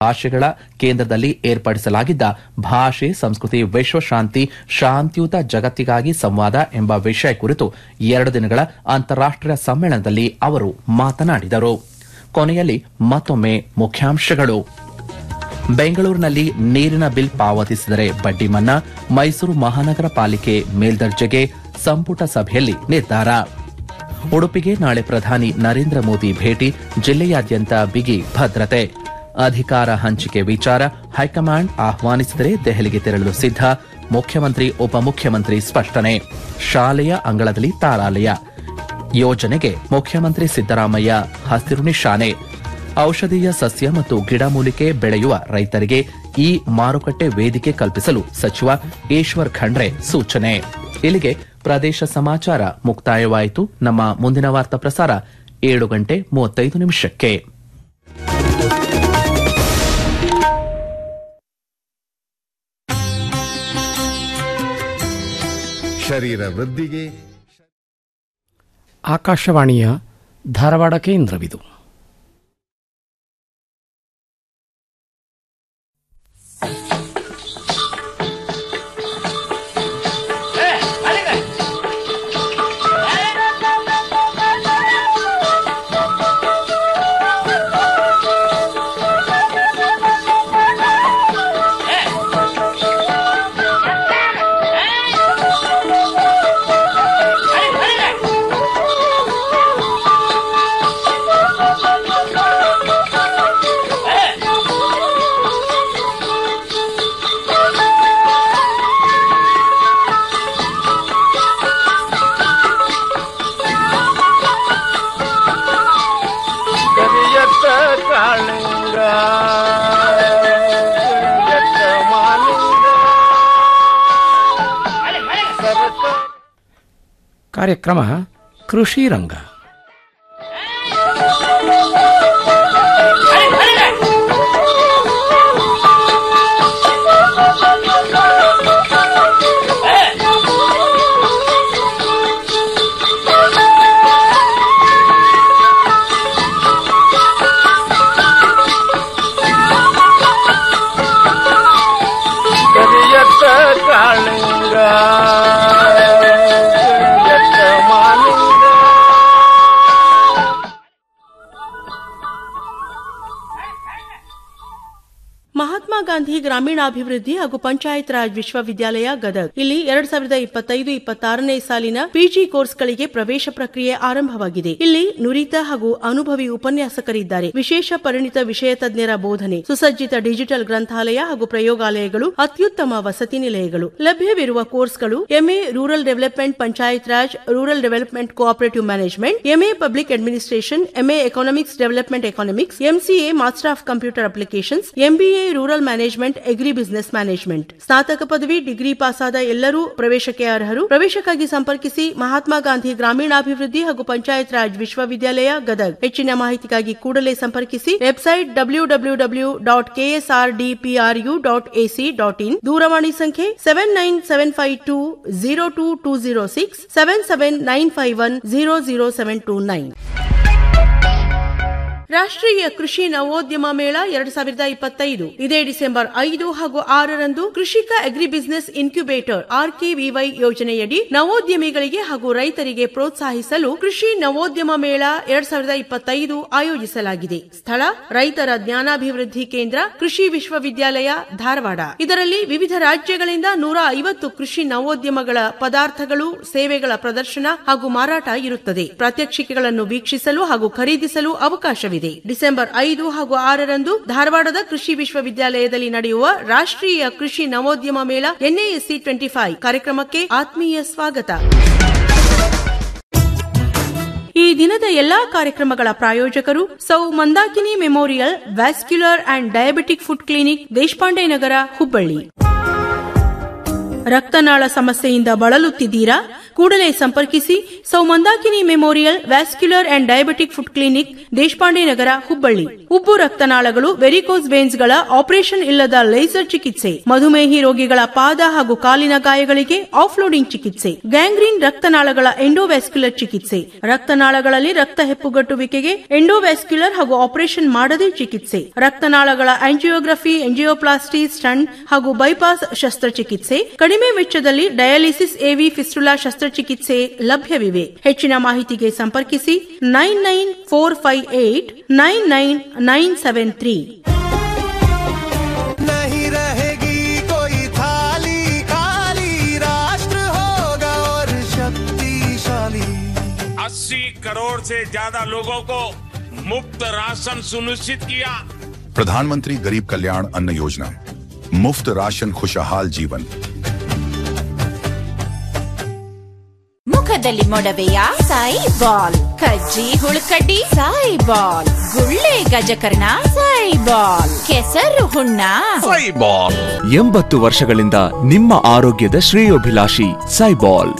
ಭಾಷೆಗಳ ಕೇಂದ್ರದಲ್ಲಿ ಏರ್ಪಡಿಸಲಾಗಿದ್ದ ಭಾಷೆ ಸಂಸ್ಕೃತಿ ವಿಶ್ವಶಾಂತಿ ಶಾಂತಿಯುತ ಜಗತ್ತಿಗಾಗಿ ಸಂವಾದ ಎಂಬ ವಿಷಯ ಕುರಿತು ಎರಡು ದಿನಗಳ ಅಂತಾರಾಷ್ಟೀಯ ಸಮ್ಮೇಳನದಲ್ಲಿ ಅವರು ಮಾತನಾಡಿದರು ಕೊನೆಯಲ್ಲಿ ಮತ್ತೊಮ್ಮೆ ಮುಖ್ಯಾಂಶಗಳು ಬೆಂಗಳೂರಿನಲ್ಲಿ ನೀರಿನ ಬಿಲ್ ಪಾವತಿಸಿದರೆ ಬಡ್ಡಿ ಮನ್ನಾ ಮೈಸೂರು ಮಹಾನಗರ ಪಾಲಿಕೆ ಮೇಲ್ದರ್ಜೆಗೆ ಸಂಪುಟ ಸಭೆಯಲ್ಲಿ ನಿರ್ಧಾರ ಉಡುಪಿಗೆ ನಾಳೆ ಪ್ರಧಾನಿ ನರೇಂದ್ರ ಮೋದಿ ಭೇಟಿ ಜಿಲ್ಲೆಯಾದ್ಯಂತ ಬಿಗಿ ಭದ್ರತೆ ಅಧಿಕಾರ ಹಂಚಿಕೆ ವಿಚಾರ ಹೈಕಮಾಂಡ್ ಆಹ್ವಾನಿಸಿದರೆ ದೆಹಲಿಗೆ ತೆರಳಲು ಸಿದ್ಧ ಮುಖ್ಯಮಂತ್ರಿ ಉಪಮುಖ್ಯಮಂತ್ರಿ ಸ್ಪಷ್ಟನೆ ಶಾಲೆಯ ಅಂಗಳದಲ್ಲಿ ತಾರಾಲಯ ಯೋಜನೆಗೆ ಮುಖ್ಯಮಂತ್ರಿ ಸಿದ್ದರಾಮಯ್ಯ ಹಸಿರು ನಿಶಾನೆ ಔಷಧೀಯ ಸಸ್ಯ ಮತ್ತು ಗಿಡಮೂಲಿಕೆ ಬೆಳೆಯುವ ರೈತರಿಗೆ ಈ ಮಾರುಕಟ್ಟೆ ವೇದಿಕೆ ಕಲ್ಪಿಸಲು ಸಚಿವ ಈಶ್ವರ್ ಖಂಡ್ರೆ ಸೂಚನೆ ಇಲ್ಲಿಗೆ ಪ್ರದೇಶ ಸಮಾಚಾರ ಮುಕ್ತಾಯವಾಯಿತು ನಮ್ಮ ಮುಂದಿನ ವಾರ್ತಾ ಪ್ರಸಾರ ಏಳು ಗಂಟೆ ಮೂವತ್ತೈದು ನಿಮಿಷಕ್ಕೆ ಶರೀರ ವೃದ್ಧಿಗೆ ಆಕಾಶವಾಣಿಯ ಧಾರವಾಡ ಕೇಂದ್ರವಿದು ಕರಿಯತ್ತ ಕಾಳಿಂಗ ಕರಿಯತ್ತ ಮಾಲಿಂಗ ಸರಸ ಕಾರ್ಯಕ್ರಮ ಕೃಷಿ ರಂಗ ಕರಿಯತ್ತ ಕಾಳಿಂಗ ಕರಿಯತ್ತ ಮಾಲಿಂಗ ಮಹಾತ್ಮ ಗಾಂಧಿ ಗ್ರಾಮೀಣಾಭಿವೃದ್ಧಿ ಹಾಗೂ ಪಂಚಾಯತ್ ರಾಜ್ ವಿಶ್ವವಿದ್ಯಾಲಯ ಗದಗ್ ಇಲ್ಲಿ ಎರಡ್ ಸಾವಿರದ ಇಪ್ಪತ್ತೈದು ಇಪ್ಪತ್ತಾರನೇ ಸಾಲಿನ ಪಿಜಿ ಕೋರ್ಸ್ಗಳಿಗೆ ಪ್ರವೇಶ ಪ್ರಕ್ರಿಯೆ ಆರಂಭವಾಗಿದೆ ಇಲ್ಲಿ ನುರಿತ ಹಾಗೂ ಅನುಭವಿ ಉಪನ್ಯಾಸಕರಿದ್ದಾರೆ ವಿಶೇಷ ಪರಿಣಿತ ವಿಷಯ ತಜ್ಞರ ಬೋಧನೆ ಸುಸಜ್ಜಿತ ಡಿಜಿಟಲ್ ಗ್ರಂಥಾಲಯ ಹಾಗೂ ಪ್ರಯೋಗಾಲಯಗಳು ಅತ್ಯುತ್ತಮ ವಸತಿ ನಿಲಯಗಳು ಲಭ್ಯವಿರುವ ಕೋರ್ಸ್ಗಳು MA rural development panchayat raj rural development cooperative management MA public administration MA economics development economics MCA master of computer applications MBA rural management agri business management ಸ್ನಾತಕ ಪದವಿ ಡಿಗ್ರಿ ಪಾಸಾದ ಎಲ್ಲರೂ ಪ್ರವೇಶಕ್ಕೆ ಅರ್ಹರು ಪ್ರವೇಶಕ್ಕಾಗಿ ಸಂಪರ್ಕಿಸಿ ಮಹಾತ್ಮ ಗಾಂಧಿ ಗ್ರಾಮೀಣಾಭಿವೃದ್ಧಿ ಹಾಗೂ ಪಂಚಾಯತ್ ರಾಜ್ ವಿಶ್ವವಿದ್ಯಾಲಯ ಗದಗ್ ಹೆಚ್ಚಿನ ಮಾಹಿತಿಗಾಗಿ ಕೂಡಲೇ ಸಂಪರ್ಕಿಸಿ website W W W dot KSR DPRU dot AC dot in ದೂರವಾಣಿ ಸಂಖ್ಯೆ seven nine seven five two zero two two zero six seven seven nine five one zero zero seven two nine ರಾಷ್ಟ್ರೀಯ ಕೃಷಿ ನವೋದ್ಯಮ ಮೇಳ ಎರಡ್ ಸಾವಿರದ ಇಪ್ಪತ್ತೈದು ಇದೇ ಡಿಸೆಂಬರ್ ಐದು ಹಾಗೂ ಆರರಂದು ಕೃಷಿಕ ಅಗ್ರಿ ಬಿಸಿನೆಸ್ ಇನ್ಕ್ಯುಬೇಟರ್ ಆರ್ಕೆವಿವೈ ಯೋಜನೆಯಡಿ ನವೋದ್ಯಮಿಗಳಿಗೆ ಹಾಗೂ ರೈತರಿಗೆ ಪ್ರೋತ್ಸಾಹಿಸಲು ಕೃಷಿ ನವೋದ್ಯಮ ಮೇಳ ಎರಡ್ ಸಾವಿರದ ಇಪ್ಪತ್ತೈದು ಆಯೋಜಿಸಲಾಗಿದೆ ಸ್ಥಳ ರೈತರ ಜ್ಞಾನಾಭಿವೃದ್ಧಿ ಕೇಂದ್ರ ಕೃಷಿ ವಿಶ್ವವಿದ್ಯಾಲಯ ಧಾರವಾಡ ಇದರಲ್ಲಿ ವಿವಿಧ ರಾಜ್ಯಗಳಿಂದ ನೂರ ಐವತ್ತು ಕೃಷಿ ನವೋದ್ಯಮಗಳ ಪದಾರ್ಥಗಳು ಸೇವೆಗಳ ಪ್ರದರ್ಶನ ಹಾಗೂ ಮಾರಾಟ ಇರುತ್ತದೆ ಪ್ರಾತ್ಯಕ್ಷಿಕೆಗಳನ್ನು ವೀಕ್ಷಿಸಲು ಹಾಗೂ ಖರೀದಿಸಲು ಅವಕಾಶವಿದೆ ಡಿಸೆಂಬರ್ ಐದು ಹಾಗೂ ಆರರಂದು ಧಾರವಾಡದ ಕೃಷಿ ವಿಶ್ವವಿದ್ಯಾಲಯದಲ್ಲಿ ನಡೆಯುವ ರಾಷ್ಟ್ರೀಯ ಕೃಷಿ ನವೋದ್ಯಮ ಮೇಳ ಎನ್ಎಎಸ್ಸಿ ಟ್ವೆಂಟಿ ಫೈವ್ ಕಾರ್ಯಕ್ರಮಕ್ಕೆ ಆತ್ಮೀಯ ಸ್ವಾಗತ ಈ ದಿನದ ಎಲ್ಲಾ ಕಾರ್ಯಕ್ರಮಗಳ ಪ್ರಾಯೋಜಕರು Sau Mandakini memorial vascular and diabetic foot clinic Deshpande Nagar Hubballi ರಕ್ತನಾಳ ಸಮಸ್ಯೆಯಿಂದ ಬಳಲುತ್ತಿದ್ದೀರಾ ಕೂಡಲೇ ಸಂಪರ್ಕಿಸಿ Sau Mandakini memorial vascular and diabetic foot clinic Deshpande Nagar Hubballi ಉಬ್ಬು ರಕ್ತನಾಳಗಳು ವೆರಿಕೋಸ್ ವೇನ್ಸ್ಗಳ ಆಪರೇಷನ್ ಇಲ್ಲದ ಲೇಸರ್ ಚಿಕಿತ್ಸೆ ಮಧುಮೇಹಿ ರೋಗಿಗಳ ಪಾದ ಹಾಗೂ ಕಾಲಿನ ಗಾಯಗಳಿಗೆ ಆಫ್ಲೋಡಿಂಗ್ ಚಿಕಿತ್ಸೆ ಗ್ಯಾಂಗ್ರೀನ್ ರಕ್ತನಾಳಗಳ ಎಂಡೋವ್ಯಾಸ್ಕ್ಯುಲರ್ ಚಿಕಿತ್ಸೆ ರಕ್ತನಾಳಗಳಲ್ಲಿ ರಕ್ತ ಹೆಪ್ಪುಗಟ್ಟುವಿಕೆಗೆ ಎಂಡೋವ್ಯಾಸ್ಕ್ಯುಲರ್ ಹಾಗೂ ಆಪರೇಷನ್ ಮಾಡದೆ ಚಿಕಿತ್ಸೆ ರಕ್ತನಾಳಗಳ ಆಂಜಿಯೋಗ್ರಫಿ ಎಂಜಿಯೋಪ್ಲಾಸ್ಟಿ ಸ್ಟಂಟ್ ಹಾಗೂ ಬೈಪಾಸ್ ಶಸ್ತ್ರಚಿಕಿತ್ಸೆ ಕಡಿಮೆ ವೆಚ್ಚದಲ್ಲಿ ಡಯಾಲಿಸಿಸ್ ಎವಿ ಫಿಸ್ಟುಲಾ ಶಸ್ತ್ರಚಿಕಿತ್ಸೆ ಲಭ್ಯವಿವೆ ಹೆಚ್ಚಿನ ಮಾಹಿತಿಗೆ ಸಂಪರ್ಕಿಸಿ nine nine four five eight nine nine nine seven three नहीं रहेगी कोई थाली खाली राष्ट्र होगा और शक्तिशाली अस्सी करोड़ से ज्यादा लोगों को मुफ्त राशन सुनिश्चित किया प्रधानमंत्री गरीब कल्याण अन्न योजना मुफ्त राशन खुशहाल जीवन ಮುಖದಲ್ಲಿ ಮೊಡವೆಯ ಸಾಯಿ ಬಾಲ್ ಕಜ್ಜಿ ಹುಳುಕಡ್ಡಿ ಸಾಯಿ ಬಾಲ್ ಗುಳ್ಳೆ ಗಜಕರ್ಣ ಸಾಯಿ ಬಾಲ್ ಕೆಸರು ಹುಣ್ಣ ಎಂಬತ್ತು ವರ್ಷಗಳಿಂದ ನಿಮ್ಮ ಆರೋಗ್ಯದ ಶ್ರೇಯೋಭಿಲಾಷಿ ಸೈಬಾಲ್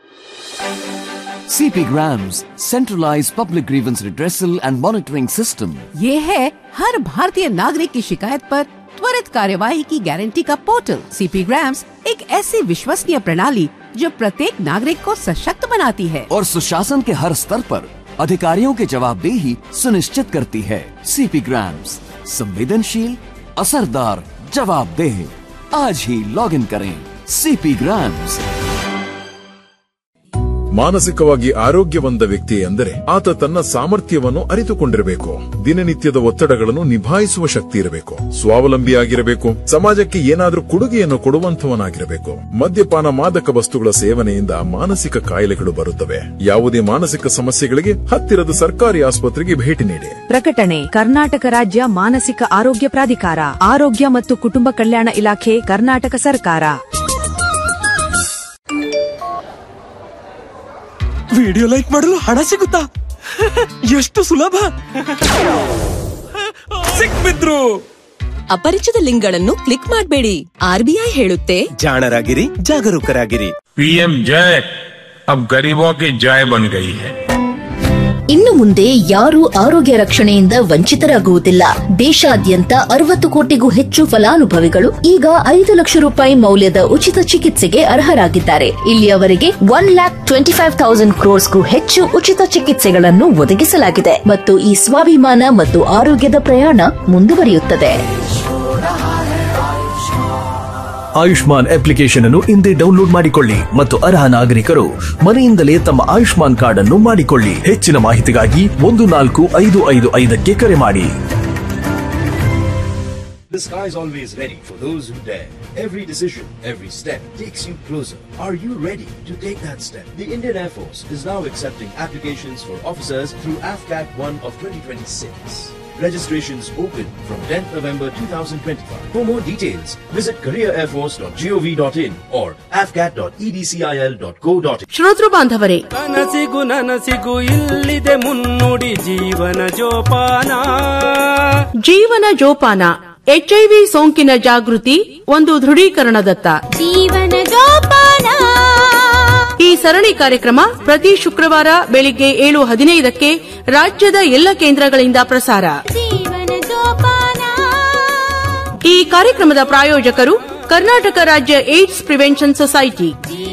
CP Grams, centralized public grievance redressal and monitoring system. ये है हर भारतीय नागरिक की शिकायत पर त्वरित कार्यवाही की गारंटी का पोर्टल सीपी ग्राम्स एक ऐसी विश्वसनीय प्रणाली जो प्रत्येक नागरिक को सशक्त बनाती है और सुशासन के हर स्तर पर अधिकारियों की जवाबदेही सुनिश्चित करती है CP Grams, संवेदनशील असरदार जवाबदेह आज ही लॉग इन करें CP Grams. ಮಾನಸಿಕವಾಗಿ ಆರೋಗ್ಯವಂತ ವ್ಯಕ್ತಿ ಎಂದರೆ ಆತ ತನ್ನ ಸಾಮರ್ಥ್ಯವನ್ನು ಅರಿತುಕೊಂಡಿರಬೇಕು ದಿನನಿತ್ಯದ ಒತ್ತಡಗಳನ್ನು ನಿಭಾಯಿಸುವ ಶಕ್ತಿ ಇರಬೇಕು ಸ್ವಾವಲಂಬಿಯಾಗಿರಬೇಕು ಸಮಾಜಕ್ಕೆ ಏನಾದರೂ ಕೊಡುಗೆಯನ್ನು ಕೊಡುವಂತವನಾಗಿರಬೇಕು ಮದ್ಯಪಾನ ಮಾದಕ ವಸ್ತುಗಳ ಸೇವನೆಯಿಂದ ಮಾನಸಿಕ ಕಾಯಿಲೆಗಳು ಬರುತ್ತವೆ ಯಾವುದೇ ಮಾನಸಿಕ ಸಮಸ್ಯೆಗಳಿಗೆ ಹತ್ತಿರದ ಸರ್ಕಾರಿ ಆಸ್ಪತ್ರೆಗೆ ಭೇಟಿ ನೀಡಿ ಪ್ರಕಟಣೆ ಕರ್ನಾಟಕ ರಾಜ್ಯ ಮಾನಸಿಕ ಆರೋಗ್ಯ ಪ್ರಾಧಿಕಾರ ಆರೋಗ್ಯ ಮತ್ತು ಕುಟುಂಬ ಕಲ್ಯಾಣ ಇಲಾಖೆ ಕರ್ನಾಟಕ ಸರ್ಕಾರ ವಿಡಿಯೋ ಲೈಕ್ ಮಾಡಲು ಹಣ ಸಿಗುತ್ತಾ ಎಷ್ಟು ಸುಲಭ ಸಿಕ್ಬಿದ್ರು ಅಪರಿಚಿತ ಲಿಂಕ್ಗಳನ್ನು ಕ್ಲಿಕ್ ಮಾಡಬೇಡಿ ಆರ್ಬಿಐ ಹೇಳುತ್ತೆ ಜಾಣರಾಗಿರಿ ಜಾಗರೂಕರಾಗಿರಿ पीएम जय अब गरीबों की जय बन गई है ಇನ್ನು ಮುಂದೆ ಯಾರೂ ಆರೋಗ್ಯ ರಕ್ಷಣೆಯಿಂದ ವಂಚಿತರಾಗುವುದಿಲ್ಲ ದೇಶಾದ್ಯಂತ ಅರವತ್ತು ಕೋಟಿಗೂ ಹೆಚ್ಚು ಫಲಾನುಭವಿಗಳು ಈಗ ಐದು ಲಕ್ಷ ರೂಪಾಯಿ ಮೌಲ್ಯದ ಉಚಿತ ಚಿಕಿತ್ಸೆಗೆ ಅರ್ಹರಾಗಿದ್ದಾರೆ ಇಲ್ಲಿಯವರೆಗೆ one lakh twenty five thousand ಕ್ರೋರ್ಸ್ಗೂ ಹೆಚ್ಚು ಉಚಿತ ಚಿಕಿತ್ಸೆಗಳನ್ನು ಒದಗಿಸಲಾಗಿದೆ ಮತ್ತು ಈ ಸ್ವಾಭಿಮಾನ ಮತ್ತು ಆರೋಗ್ಯದ ಪ್ರಯಾಣ ಮುಂದುವರಿಯುತ್ತದೆ ಆಯುಷ್ಮಾನ್ ಅಪ್ಲಿಕೇಶನ್ ಅನ್ನು ಇಂದೇ ಡೌನ್ಲೋಡ್ ಮಾಡಿಕೊಳ್ಳಿ ಮತ್ತು ಅರ್ಹ ನಾಗರಿಕರು ಮನೆಯಿಂದಲೇ ತಮ್ಮ ಆಯುಷ್ಮಾನ್ ಕಾರ್ಡ್ ಅನ್ನು ಮಾಡಿಕೊಳ್ಳಿ ಹೆಚ್ಚಿನ ಮಾಹಿತಿಗಾಗಿ ಒಂದು ನಾಲ್ಕು ಐದು ಐದು ಐದಕ್ಕೆ ಕರೆ ಮಾಡಿ The sky is always ready for those who dare. Every decision, every step takes you closer. Are you ready to take that step? The Indian Air Force is now accepting applications for officers through AFCAT 1 of 2026. Registrations open from 10th November 2025. For more details, visit careerairforce.gov.in or afcat.edcil.co.in. ಶ್ರೋತೃ ಬಾಂಧವರೇ ಕನಸಿಗೂ ನನಸಿಗೂ ಇಲ್ಲಿದೆ ಮುನ್ನುಡಿ ಜೀವನ ಜೋಪಾನ ಜೀವನ ಜೋಪಾನ HIV ಸೋಂಕಿನ ಜಾಗೃತಿ ಒಂದು ದೃಢೀಕರಣದತ್ತ ಜೀವನ ಜೋಪಾನ ಈ ಸರಣಿ ಕಾರ್ಯಕ್ರಮ ಪ್ರತಿ ಶುಕ್ರವಾರ ಬೆಳಿಗ್ಗೆ ಏಳು ಹದಿನೈದಕ್ಕೆ ರಾಜ್ಯದ ಎಲ್ಲ ಕೇಂದ್ರಗಳಿಂದ ಪ್ರಸಾರ ಜೀವನ ಜೋಪಾನ ಈ ಕಾರ್ಯಕ್ರಮದ ಪ್ರಾಯೋಜಕರು ಕರ್ನಾಟಕ ರಾಜ್ಯ ಏಡ್ಸ್ ಪ್ರಿವೆನ್ಷನ್ ಸೊಸೈಟಿ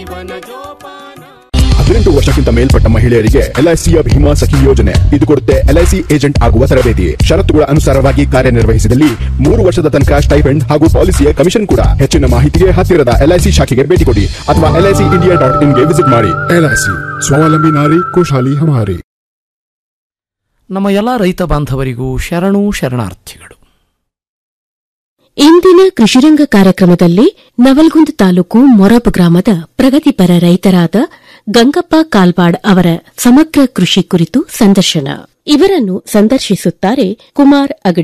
ಹದಿನೆಂಟು ವರ್ಷಕ್ಕಿಂತ ಮೇಲ್ಪಟ್ಟ ಮಹಿಳೆಯರಿಗೆ ಎಲ್ಐಸಿಯ ಭೀಮಾ ಸಖಿ ಯೋಜನೆ ಇದು ಕೊಡುತ್ತೆ ಎಲ್ಐಸಿ ಏಜೆಂಟ್ ಆಗುವ ತರಬೇತಿ ಷರತ್ತುಗಳ ಅನುಸಾರವಾಗಿ ಕಾರ್ಯನಿರ್ವಹಿಸಿದಲ್ಲಿ ಮೂರು ವರ್ಷದ ತನಕ ಸ್ಟೈಪೆಂಡ್ ಹಾಗೂ ಪಾಲಿಸಿಯ ಕಮಿಷನ್ ಕೂಡ ಹೆಚ್ಚಿನ ಮಾಹಿತಿಗೆ ಹತ್ತಿರದ ಎಲ್ಐಸಿ ಶಾಖೆಗೆ ಭೇಟಿ ಕೊಡಿ ಅಥವಾ ಎಲ್ಐಸಿ ಇಂಡಿಯಾ ಡಾಟ್ ಇನ್ಗೆ ವಿಸಿಟ್ ಮಾಡಿ ಎಲ್ಐಸಿ ಸ್ವಾವಲಂಬಿ ನಾರಿ ಖುಷಾಲಿ ಹಮಾರಿ ನಮ್ಮ ಎಲ್ಲ ರೈತ ಬಾಂಧವರಿಗೂ ಶರಣು ಶರಣಾರ್ಥಿಗಳು ಇಂದಿನ ಕೃಷಿರಂಗ ಕಾರ್ಯಕ್ರಮದಲ್ಲಿ ನವಲ್ಗುಂದ್ ತಾಲೂಕು ಮೊರಬ್ ಗ್ರಾಮದ ಪ್ರಗತಿಪರ ರೈತರಾದ ಗಂಗಪ್ಪ ಕಾಲ್ವಾಡ್ ಅವರ ಸಮಗ್ರ ಕೃಷಿ ಕುರಿತು ಸಂದರ್ಶನ ಇವರನ್ನು ಸಂದರ್ಶಿಸುತ್ತಾರೆ ಕುಮಾರ್ ಅಗಡಿ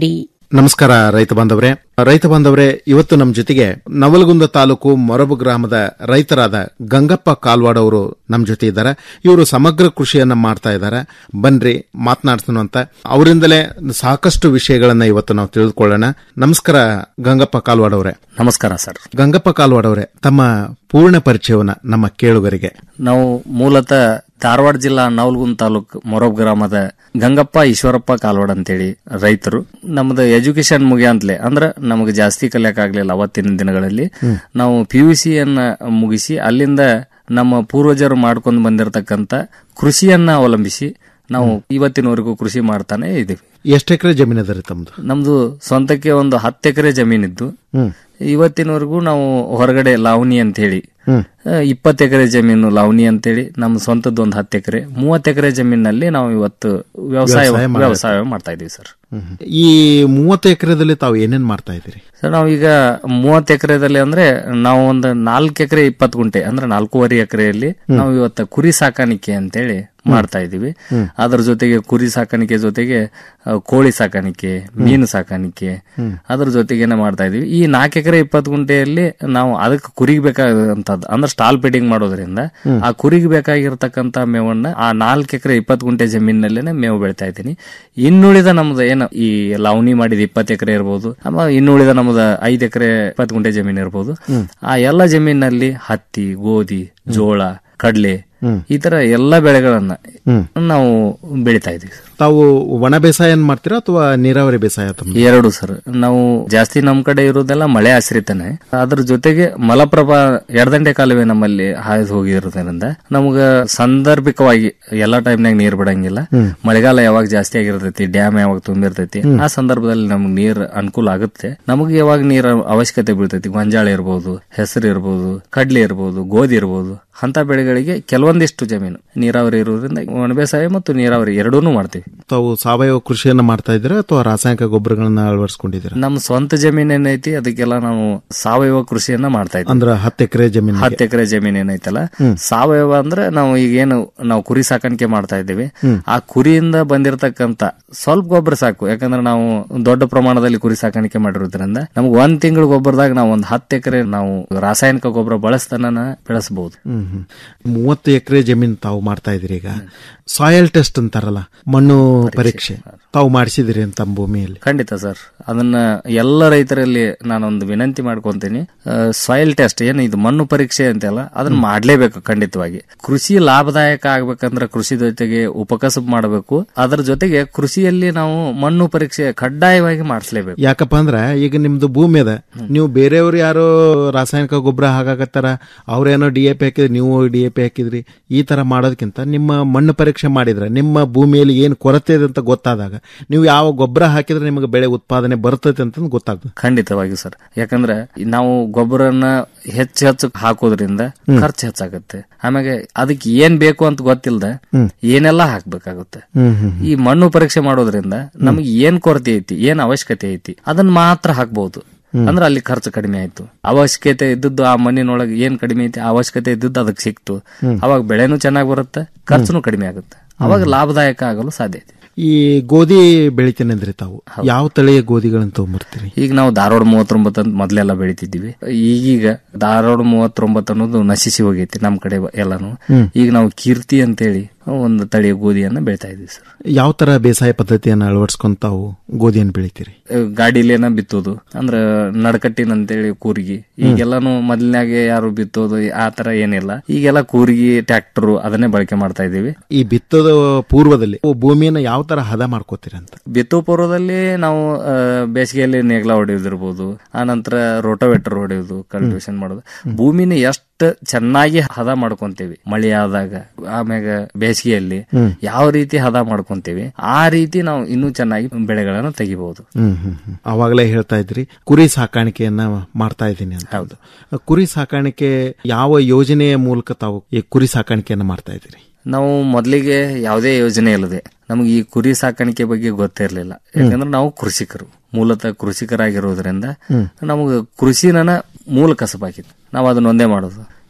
ನಮಸ್ಕಾರ ರೈತ ಬಾಂಧವರೇ ರೈತ ಬಾಂಧವರೇ ಇವತ್ತು ನಮ್ಮ ಜೊತೆಗೆ ನವಲಗುಂದ ತಾಲೂಕು ಮೊರಬು ಗ್ರಾಮದ ರೈತರಾದ ಗಂಗಪ್ಪ ಕಾಲ್ವಾಡ್ ಅವರು ನಮ್ಮ ಜೊತೆ ಇದ್ದಾರೆ ಇವರು ಸಮಗ್ರ ಕೃಷಿಯನ್ನ ಮಾಡ್ತಾ ಇದ್ದಾರೆ ಬನ್ರಿ ಮಾತನಾಡ್ಸೋಣ ಅಂತ ಅವರಿಂದಲೇ ಸಾಕಷ್ಟು ವಿಷಯಗಳನ್ನ ಇವತ್ತು ನಾವು ತಿಳಿದುಕೊಳ್ಳೋಣ ನಮಸ್ಕಾರ ಗಂಗಪ್ಪ ಕಾಲ್ವಾಡ್ ಅವರೇ ನಮಸ್ಕಾರ ಸರ್ ಗಂಗಪ್ಪ ಕಾಲ್ವಾಡ್ ಅವರೇ ತಮ್ಮ ಪೂರ್ಣ ಪರಿಚಯವನ್ನ ನಮ್ಮ ಕೇಳುಗರಿಗೆ ನಾವು ಮೂಲತಃ ಧಾರವಾಡ ಜಿಲ್ಲಾ ನವಲ್ಗುಂದ್ ತಾಲೂಕ್ ಮೊರಬ್ ಗ್ರಾಮದ ಗಂಗಪ್ಪ ಈಶ್ವರಪ್ಪ ಕಾಲ್ವಾಡ್ ಅಂತೇಳಿ ರೈತರು ನಮ್ದು ಎಜುಕೇಶನ್ ಮುಗಿಯಂತ್ಲೆ ಅಂದ್ರ ನಮಗೆ ಜಾಸ್ತಿ ಕಲಿಯಕ್ ಆಗ್ಲಿಲ್ಲ ಅವತ್ತಿನ ದಿನಗಳಲ್ಲಿ ನಾವು ಪಿ ಯು ಸಿ ಅನ್ನ ಮುಗಿಸಿ ಅಲ್ಲಿಂದ ನಮ್ಮ ಪೂರ್ವಜರು ಮಾಡ್ಕೊಂಡು ಬಂದಿರತಕ್ಕಂತ ಕೃಷಿಯನ್ನ ಅವಲಂಬಿಸಿ ನಾವು ಇವತ್ತಿನವರೆಗೂ ಕೃಷಿ ಮಾಡ್ತಾನೆ ಇದೀವಿ ಎಷ್ಟು ಎಕರೆ ಜಮೀನು ಅದ ರೀ ತಮ್ದು ನಮ್ದು ಸ್ವಂತಕ್ಕೆ ಒಂದು ಹತ್ತು ಎಕರೆ ಜಮೀನಿದ್ದು ಹ್ಮ್ ಇವತ್ತಿನವರೆಗೂ ನಾವು ಹೊರಗಡೆ ಲಾವಣಿ ಅಂತ ಹೇಳಿ ಹ್ಮ್. ಇಪ್ಪತ್ತು ಎಕರೆ ಜಮೀನು ಲಾವಣಿ ಅಂತೇಳಿ ನಮ್ಮ ಸ್ವಂತದ್ದು ಒಂದು ಹತ್ತು ಎಕರೆ ಮೂವತ್ತು ಎಕರೆ ಜಮೀನಲ್ಲಿ ನಾವು ಇವತ್ತು ವ್ಯವಸಾಯ ವ್ಯವಸಾಯ ಮಾಡ್ತಾ ವ್ಯವಸಾಯ ಮಾಡ್ತಾ ಇದೀವಿ ಸರ್ ಈ ಮೂವತ್ತು ಎಕರೆದಲ್ಲಿ ತಾವು ಏನೇನ್ ಮಾಡ್ತಾ ಇದ್ದೀರಿ ಸರ್ ನಾವೀಗ ಮೂವತ್ತು ಎಕರೆದಲ್ಲಿ ಅಂದ್ರೆ ನಾವು ಒಂದು ನಾಲ್ಕು ಎಕರೆ ಇಪ್ಪತ್ತು ಗುಂಟೆ ಅಂದ್ರೆ ನಾಲ್ಕೂವರೆ ಎಕರೆಯಲ್ಲಿ ನಾವು ಇವತ್ತು ಕುರಿ ಸಾಕಾಣಿಕೆ ಅಂತೇಳಿ ಮಾಡ್ತಾ ಇದೀವಿ ಹ್ಮ್. ಅದ್ರ ಜೊತೆಗೆ ಕುರಿ ಸಾಕಾಣಿಕೆ ಜೊತೆಗೆ ಆ, ಕೋಳಿ ಸಾಕಾಣಿಕೆ ಮೀನು ಸಾಕಾಣಿಕೆ ಹ್ಮ್. ಅದ್ರ ಜೊತೆಗೇನೆ ಮಾಡ್ತಾ ಇದೀವಿ ಈ ನಾಲ್ಕು ಎಕರೆ ಇಪ್ಪತ್ತು ಗುಂಟೆಯಲ್ಲಿ ನಾವು ಅದಕ್ಕೆ ಕುರಿಗೆ ಬೇಕಾದಂತದ್ದು ಅಂದ್ರೆ ಸ್ಟಾಲ್ ಫೀಡಿಂಗ್ ಮಾಡೋದ್ರಿಂದ ಹ್ಮ್. ಆ ಕುರಿಗೆ ಬೇಕಾಗಿರ್ತಕ್ಕಂತ ಮೇವನ್ನ ಆ ನಾಲ್ಕು ಎಕರೆ ಇಪ್ಪತ್ತು ಗುಂಟೆ ಜಮೀನಲ್ಲೇನೆ ಮೇವು ಬೆಳಿತಾ ಇದ್ದೀನಿ ಇನ್ನುಳಿದ ನಮ್ದು ಏನು ಈ ಲಾವಣಿ ಮಾಡಿದ ಇಪ್ಪತ್ತು ಎಕರೆ ಇರ್ಬೋದು ಆಮೇಲೆ ಇನ್ನುಳಿದ ನಮ್ದು ಐದು ಎಕರೆ ಇಪ್ಪತ್ತು ಗುಂಟೆ ಜಮೀನು ಇರ್ಬೋದು ಹ್ಮ್. ಆ ಎಲ್ಲ ಜಮೀನಲ್ಲಿ ಹತ್ತಿ ಗೋಧಿ ಜೋಳ ಕಡಲೆ ಹ್ಮ್. ಈ ತರ ಎಲ್ಲ ಬೆಳೆಗಳನ್ನ ಹ್ಮ್. ನಾವು ಬೆಳಿತಾ ಇದೀವಿ ತಾವು ಒಣ ಬೇಸಾಯ ಮಾಡ್ತೀರಾ ಅಥವಾ ನೀರಾವರಿ ಬೇಸಾಯ ತಮ್ಮ ಎರಡು ಸರ್ ನಾವು ಜಾಸ್ತಿ ನಮ್ ಕಡೆ ಇರೋದೆಲ್ಲ ಮಳೆ ಆಶ್ರಿತನೇ ಅದ್ರ ಜೊತೆಗೆ ಮಲಪ್ರಭಾ ಎಡದಂಡೆ ಕಾಲುವೆ ನಮ್ಮಲ್ಲಿ ಹಾಯ್ದು ಹೋಗಿರೋದ್ರಿಂದ ನಮಗ ಸಾಂದರ್ಭಿಕವಾಗಿ ಎಲ್ಲಾ ಟೈಮ್ನಾಗ ನೀರ್ ಬಿಡಂಗಿಲ್ಲ ಹ್ಮ್. ಮಳೆಗಾಲ ಯಾವಾಗ ಜಾಸ್ತಿ ಆಗಿರ್ತೈತಿ ಡ್ಯಾಮ್ ಯಾವಾಗ ತುಂಬಿರ್ತೈತಿ ಹ್ಮ್. ಆ ಸಂದರ್ಭದಲ್ಲಿ ನಮ್ಗೆ ನೀರ್ ಅನುಕೂಲ ಆಗುತ್ತೆ ನಮಗೆ ಯಾವಾಗ ನೀರ್ ಅವಶ್ಯಕತೆ ಬೀಳ್ತೈತಿ ಗೊಂಜಾಳ ಇರ್ಬೋದು ಹೆಸರು ಇರ್ಬೋದು ಕಡ್ಲೆ ಇರ್ಬೋದು ಗೋಧಿ ಇರ್ಬೋದು ಅಂತ ಬೆಳೆಗಳಿಗೆ ಕೆಲವೊಂದಿಷ್ಟು ಜಮೀನು ನೀರಾವರಿ ಇರೋದ್ರಿಂದ ಒಣ ಬೇಸಾಯ ಮತ್ತು ನೀರಾವರಿ ಎರಡೂನು ಮಾಡ್ತೀವಿ ತಾವು ಸಾವಯವ ಕೃಷಿಯನ್ನ ಮಾಡ್ತಾ ಇದ್ದೀರಾ ಅಥವಾ ರಾಸಾಯನಿಕ ಗೊಬ್ಬರಗಳನ್ನ ಅಳವಡಿಸ್ಕೊಂಡಿದ್ದೀರಾ ನಮ್ಮ ಸ್ವಂತ ಜಮೀನ್ ಏನೈತಿ ಅದಕ್ಕೆಲ್ಲ ನಾವು ಸಾವಯವ ಕೃಷಿಯನ್ನ ಮಾಡ್ತಾ ಇದ್ದೀವಿ ಅಂದ್ರ ಹತ್ತು ಎಕರೆ ಜಮೀನು ಹತ್ತು ಎಕರೆ ಜಮೀನ್ ಏನೈತಲ್ಲ ಹ್ಮ್. ಸಾವಯವ ಅಂದ್ರೆ ನಾವು ಈಗ ಏನು ನಾವು ಕುರಿ ಸಾಕಾಣಿಕೆ ಮಾಡ್ತಾ ಇದ್ದೀವಿ ಹ್ಮ್. ಆ ಕುರಿಯಿಂದ ಬಂದಿರತಕ್ಕಂತ ಸ್ವಲ್ಪ ಗೊಬ್ಬರ ಸಾಕು ಯಾಕಂದ್ರೆ ನಾವು ದೊಡ್ಡ ಪ್ರಮಾಣದಲ್ಲಿ ಕುರಿ ಸಾಕಾಣಿಕೆ ಮಾಡಿರೋದ್ರಿಂದ ನಮ್ಗೆ ಒಂದ್ ತಿಂಗಳ ಗೊಬ್ಬರದಾಗ ನಾವು ಒಂದ್ ಹತ್ತು ಎಕರೆ ನಾವು ರಾಸಾಯನಿಕ ಗೊಬ್ಬರ ಬಳಸ್ತಾನ ಬೆಳೆಸಬಹುದು ಹ್ಮ್ ಹ್ಮ್. ಮೂವತ್ತು ಎಕರೆ ಜಮೀನು ತಾವು ಮಾಡ್ತಾ ಇದ್ದೀರಿ ಈಗ ಸಾಯಲ್ ಟೆಸ್ಟ್ ಅಂತಾರಲ್ಲ ಮಣ್ಣು ಪರೀಕ್ಷೆ ತಾವು ಮಾಡಿಸಿದಿರಿ ಅಂತ ತಮ್ಮ ಭೂಮಿಯಲ್ಲಿ ಖಂಡಿತ ಸರ್ ಅದನ್ನ ಎಲ್ಲ ರೈತರಲ್ಲಿ ನಾನೊಂದು ವಿನಂತಿ ಮಾಡ್ಕೊಂತೀನಿ ಸಾಯಿಲ್ ಟೆಸ್ಟ್ ಏನು ಇದು ಮಣ್ಣು ಪರೀಕ್ಷೆ ಅಂತೆಲ್ಲ ಅದನ್ನ ಮಾಡ್ಲೇಬೇಕು ಖಂಡಿತವಾಗಿ ಕೃಷಿ ಲಾಭದಾಯಕ ಆಗ್ಬೇಕಂದ್ರೆ ಕೃಷಿ ಜೊತೆಗೆ ಉಪಕಸಬು ಮಾಡಬೇಕು ಅದರ ಜೊತೆಗೆ ಕೃಷಿಯಲ್ಲಿ ನಾವು ಮಣ್ಣು ಪರೀಕ್ಷೆ ಕಡ್ಡಾಯವಾಗಿ ಮಾಡಿಸ್ಲೇಬೇಕು ಯಾಕಪ್ಪ ಅಂದ್ರ ಈಗ ನಿಮ್ದು ಭೂಮಿ ಅದ ನೀವು ಬೇರೆಯವ್ರು ಯಾರೋ ರಾಸಾಯನಿಕ ಗೊಬ್ಬರ ಹಾಕಾಕತ್ತಾರ ಅವ್ರೇನೋ ಡಿ ಎ ಪಿ ಹಾಕಿದ್ರಿ ನೀವು ಡಿ ಎ ಪಿ ಹಾಕಿದ್ರಿ ಈ ತರ ಮಾಡೋದಕ್ಕಿಂತ ನಿಮ್ಮ ಮಣ್ಣು ಪರೀಕ್ಷೆ ಮಾಡಿದ್ರೆ ನಿಮ್ಮ ಭೂಮಿಯಲ್ಲಿ ಏನು ಕೊರತೆ ಇದೆ ಅಂತ ಗೊತ್ತಾದಾಗ ನೀವು ಯಾವ ಗೊಬ್ಬರ ಹಾಕಿದ್ರೆ ನಿಮಗೆ ಬೆಳೆ ಉತ್ಪಾದನೆ ಬರ್ತೈತೆ ಅಂತ ಗೊತ್ತಾಗ್ತದೆ ಖಂಡಿತವಾಗಿ ಸರ್ ಯಾಕಂದ್ರೆ ನಾವು ಗೊಬ್ಬರನ ಹೆಚ್ಚು ಹೆಚ್ಚು ಹಾಕೋದ್ರಿಂದ ಖರ್ಚು ಹೆಚ್ಚಾಗುತ್ತೆ ಆಮೇಲೆ ಅದಕ್ಕೆ ಏನ್ ಬೇಕು ಅಂತ ಗೊತ್ತಿಲ್ಲದೆ ಹ್ಮ್. ಏನೆಲ್ಲ ಹಾಕ್ಬೇಕಾಗುತ್ತೆ ಹ್ಮ್ ಹ್ಮ್ ಈ ಮಣ್ಣು ಪರೀಕ್ಷೆ ಮಾಡೋದ್ರಿಂದ ನಮಗೆ ಏನ್ ಕೊರತೆ ಐತಿ ಏನ್ ಅವಶ್ಯಕತೆ ಐತಿ ಅದನ್ನ ಮಾತ್ರ ಹಾಕ್ಬಹುದು ಹ್ಮ್. ಅಂದ್ರೆ ಅಲ್ಲಿ ಖರ್ಚು ಕಡಿಮೆ ಆಯ್ತು ಅವಶ್ಯಕತೆ ಇದ್ದದ್ದು ಆ ಮಣ್ಣಿನೊಳಗೆ ಏನ್ ಕಡಿಮೆ ಐತಿ ಆ ಅವಶ್ಯಕತೆ ಇದ್ದದ್ದು ಅದಕ್ಕೆ ಸಿಕ್ತು ಹ್ಮ್. ಅವಾಗ ಬೆಳೆನೂ ಚೆನ್ನಾಗಿ ಬರುತ್ತೆ ಖರ್ಚುನು ಕಡಿಮೆ ಆಗುತ್ತೆ ಅವಾಗ ಲಾಭದಾಯಕ ಆಗಲು ಸಾಧ್ಯ ಐತಿ ಈ ಗೋಧಿ ಬೆಳಿತೇನೆ ಅಂದ್ರೆ ತಾವು ಯಾವ ತಳಿಯ ಗೋಧಿಗಳನ್ನ ತಗೊಂಬರ್ತೀರಿ ಈಗ ನಾವು ಧಾರವಾಡ ಮೂವತ್ತೊಂಬತ್ತು ಅಂತ ಮೊದ್ಲೆಲ್ಲ ಬೆಳಿತಿದ್ವಿ ಈಗೀಗ ಧಾರವಾಡ ಮೂವತ್ತೊಂಬತ್ತು ಅನ್ನೋದು ನಶಿಸಿ ಹೋಗೈತಿ ನಮ್ ಕಡೆ ಎಲ್ಲಾನು ಹ್ಮ್. ಈಗ ನಾವು ಕೀರ್ತಿ ಅಂತೇಳಿ ಒಂದು ತಳಿಯ ಗೋಧಿಯನ್ನ ಬೆಳಿತಾ ಇದೀವಿ ಸರ್ ಯಾವ ತರ ಬೇಸಾಯ ಪದ್ಧತಿಯನ್ನ ಅಳವಡಿಸ್ಕೊಂಡ್ ತಾವು ಗೋಧಿಯನ್ನು ಬೆಳಿತೀರಿ ಗಾಡಿಲೇನ ಬಿತ್ತೋದು ಅಂದ್ರ ನಡಕಟ್ಟಿನ ಅಂತೇಳಿ ಕೂರ್ಗಿ ಈಗೆಲ್ಲಾನು ಮೊದಲನಾಗೆ ಯಾರು ಬಿತ್ತೋದು ಆ ತರ ಏನಿಲ್ಲ ಈಗೆಲ್ಲ ಕೂರ್ಗಿ ಟ್ರ್ಯಾಕ್ಟರ್ ಅದನ್ನೇ ಬಳಕೆ ಮಾಡ್ತಾ ಇದೀವಿ ಈ ಬಿತ್ತದ ಪೂರ್ವದಲ್ಲಿ ಭೂಮಿಯನ್ನ ಯಾವ ತರ ಹದ ಮಾಡ್ಕೋತೀರಿ ಅಂತ ಬಿತ್ತು ಪೂರ್ವದಲ್ಲಿ ನಾವು ಆ, ಬೇಸಿಗೆಯಲ್ಲಿ ನೇಗ್ಲ ಹೊಡೆಯೋದಿರ್ಬೋದು ಆನಂತರ ರೋಟೋವೇಟರ್ ಹೊಡೆಯೋದು ಕಲ್ಟಿವೇಶನ್ ಮಾಡೋದು ಭೂಮಿನ ಎಷ್ಟು ಚೆನ್ನಾಗಿ ಹದ ಮಾಡ್ಕೊಂತೀವಿ ಮಳೆ ಆದಾಗ ಆಮ್ಯಾಗ ಬೇಸಿಗೆಯಲ್ಲಿ ಹ್ಮ್. ಯಾವ ರೀತಿ ಹದ ಮಾಡ್ಕೊಂತೀವಿ ಆ ರೀತಿ ನಾವು ಇನ್ನೂ ಚೆನ್ನಾಗಿ ಬೆಳೆಗಳನ್ನ ತೆಗಿಬಹುದು ಹ್ಮ್ ಹ್ಮ್ ಹ್ಮ್. ಅವಾಗಲೇ ಹೇಳ್ತಾ ಇದ್ರಿ ಕುರಿ ಸಾಕಾಣಿಕೆಯನ್ನ ಮಾಡ್ತಾ ಇದ್ದೀನಿ ಅಂತ ಹೌದು ಕುರಿ ಸಾಕಾಣಿಕೆ ಯಾವ ಯೋಜನೆಯ ಮೂಲಕ ತಾವು ಈ ಕುರಿ ಸಾಕಾಣಿಕೆಯನ್ನ ಮಾಡ್ತಾ ಇದ್ದೀರಿ ನಾವು ಮೊದಲಿಗೆ ಯಾವುದೇ ಯೋಜನೆ ಇಲ್ಲದೆ ನಮಗೆ ಈ ಕುರಿ ಸಾಕಾಣಿಕೆ ಬಗ್ಗೆ ಗೊತ್ತಿರಲಿಲ್ಲ ಯಾಕಂದ್ರೆ ನಾವು ಕೃಷಿಕರು ಮೂಲತಃ ಕೃಷಿಕರಾಗಿರೋದ್ರಿಂದ ಹ್ಮ್. ನಮಗೆ ಕೃಷಿನ ಮೂಲ ಕಸಬಾಗಿತ್ತು ನಾವು ಅದನ್ನ ಒಂದೇ ಮಾಡೋದು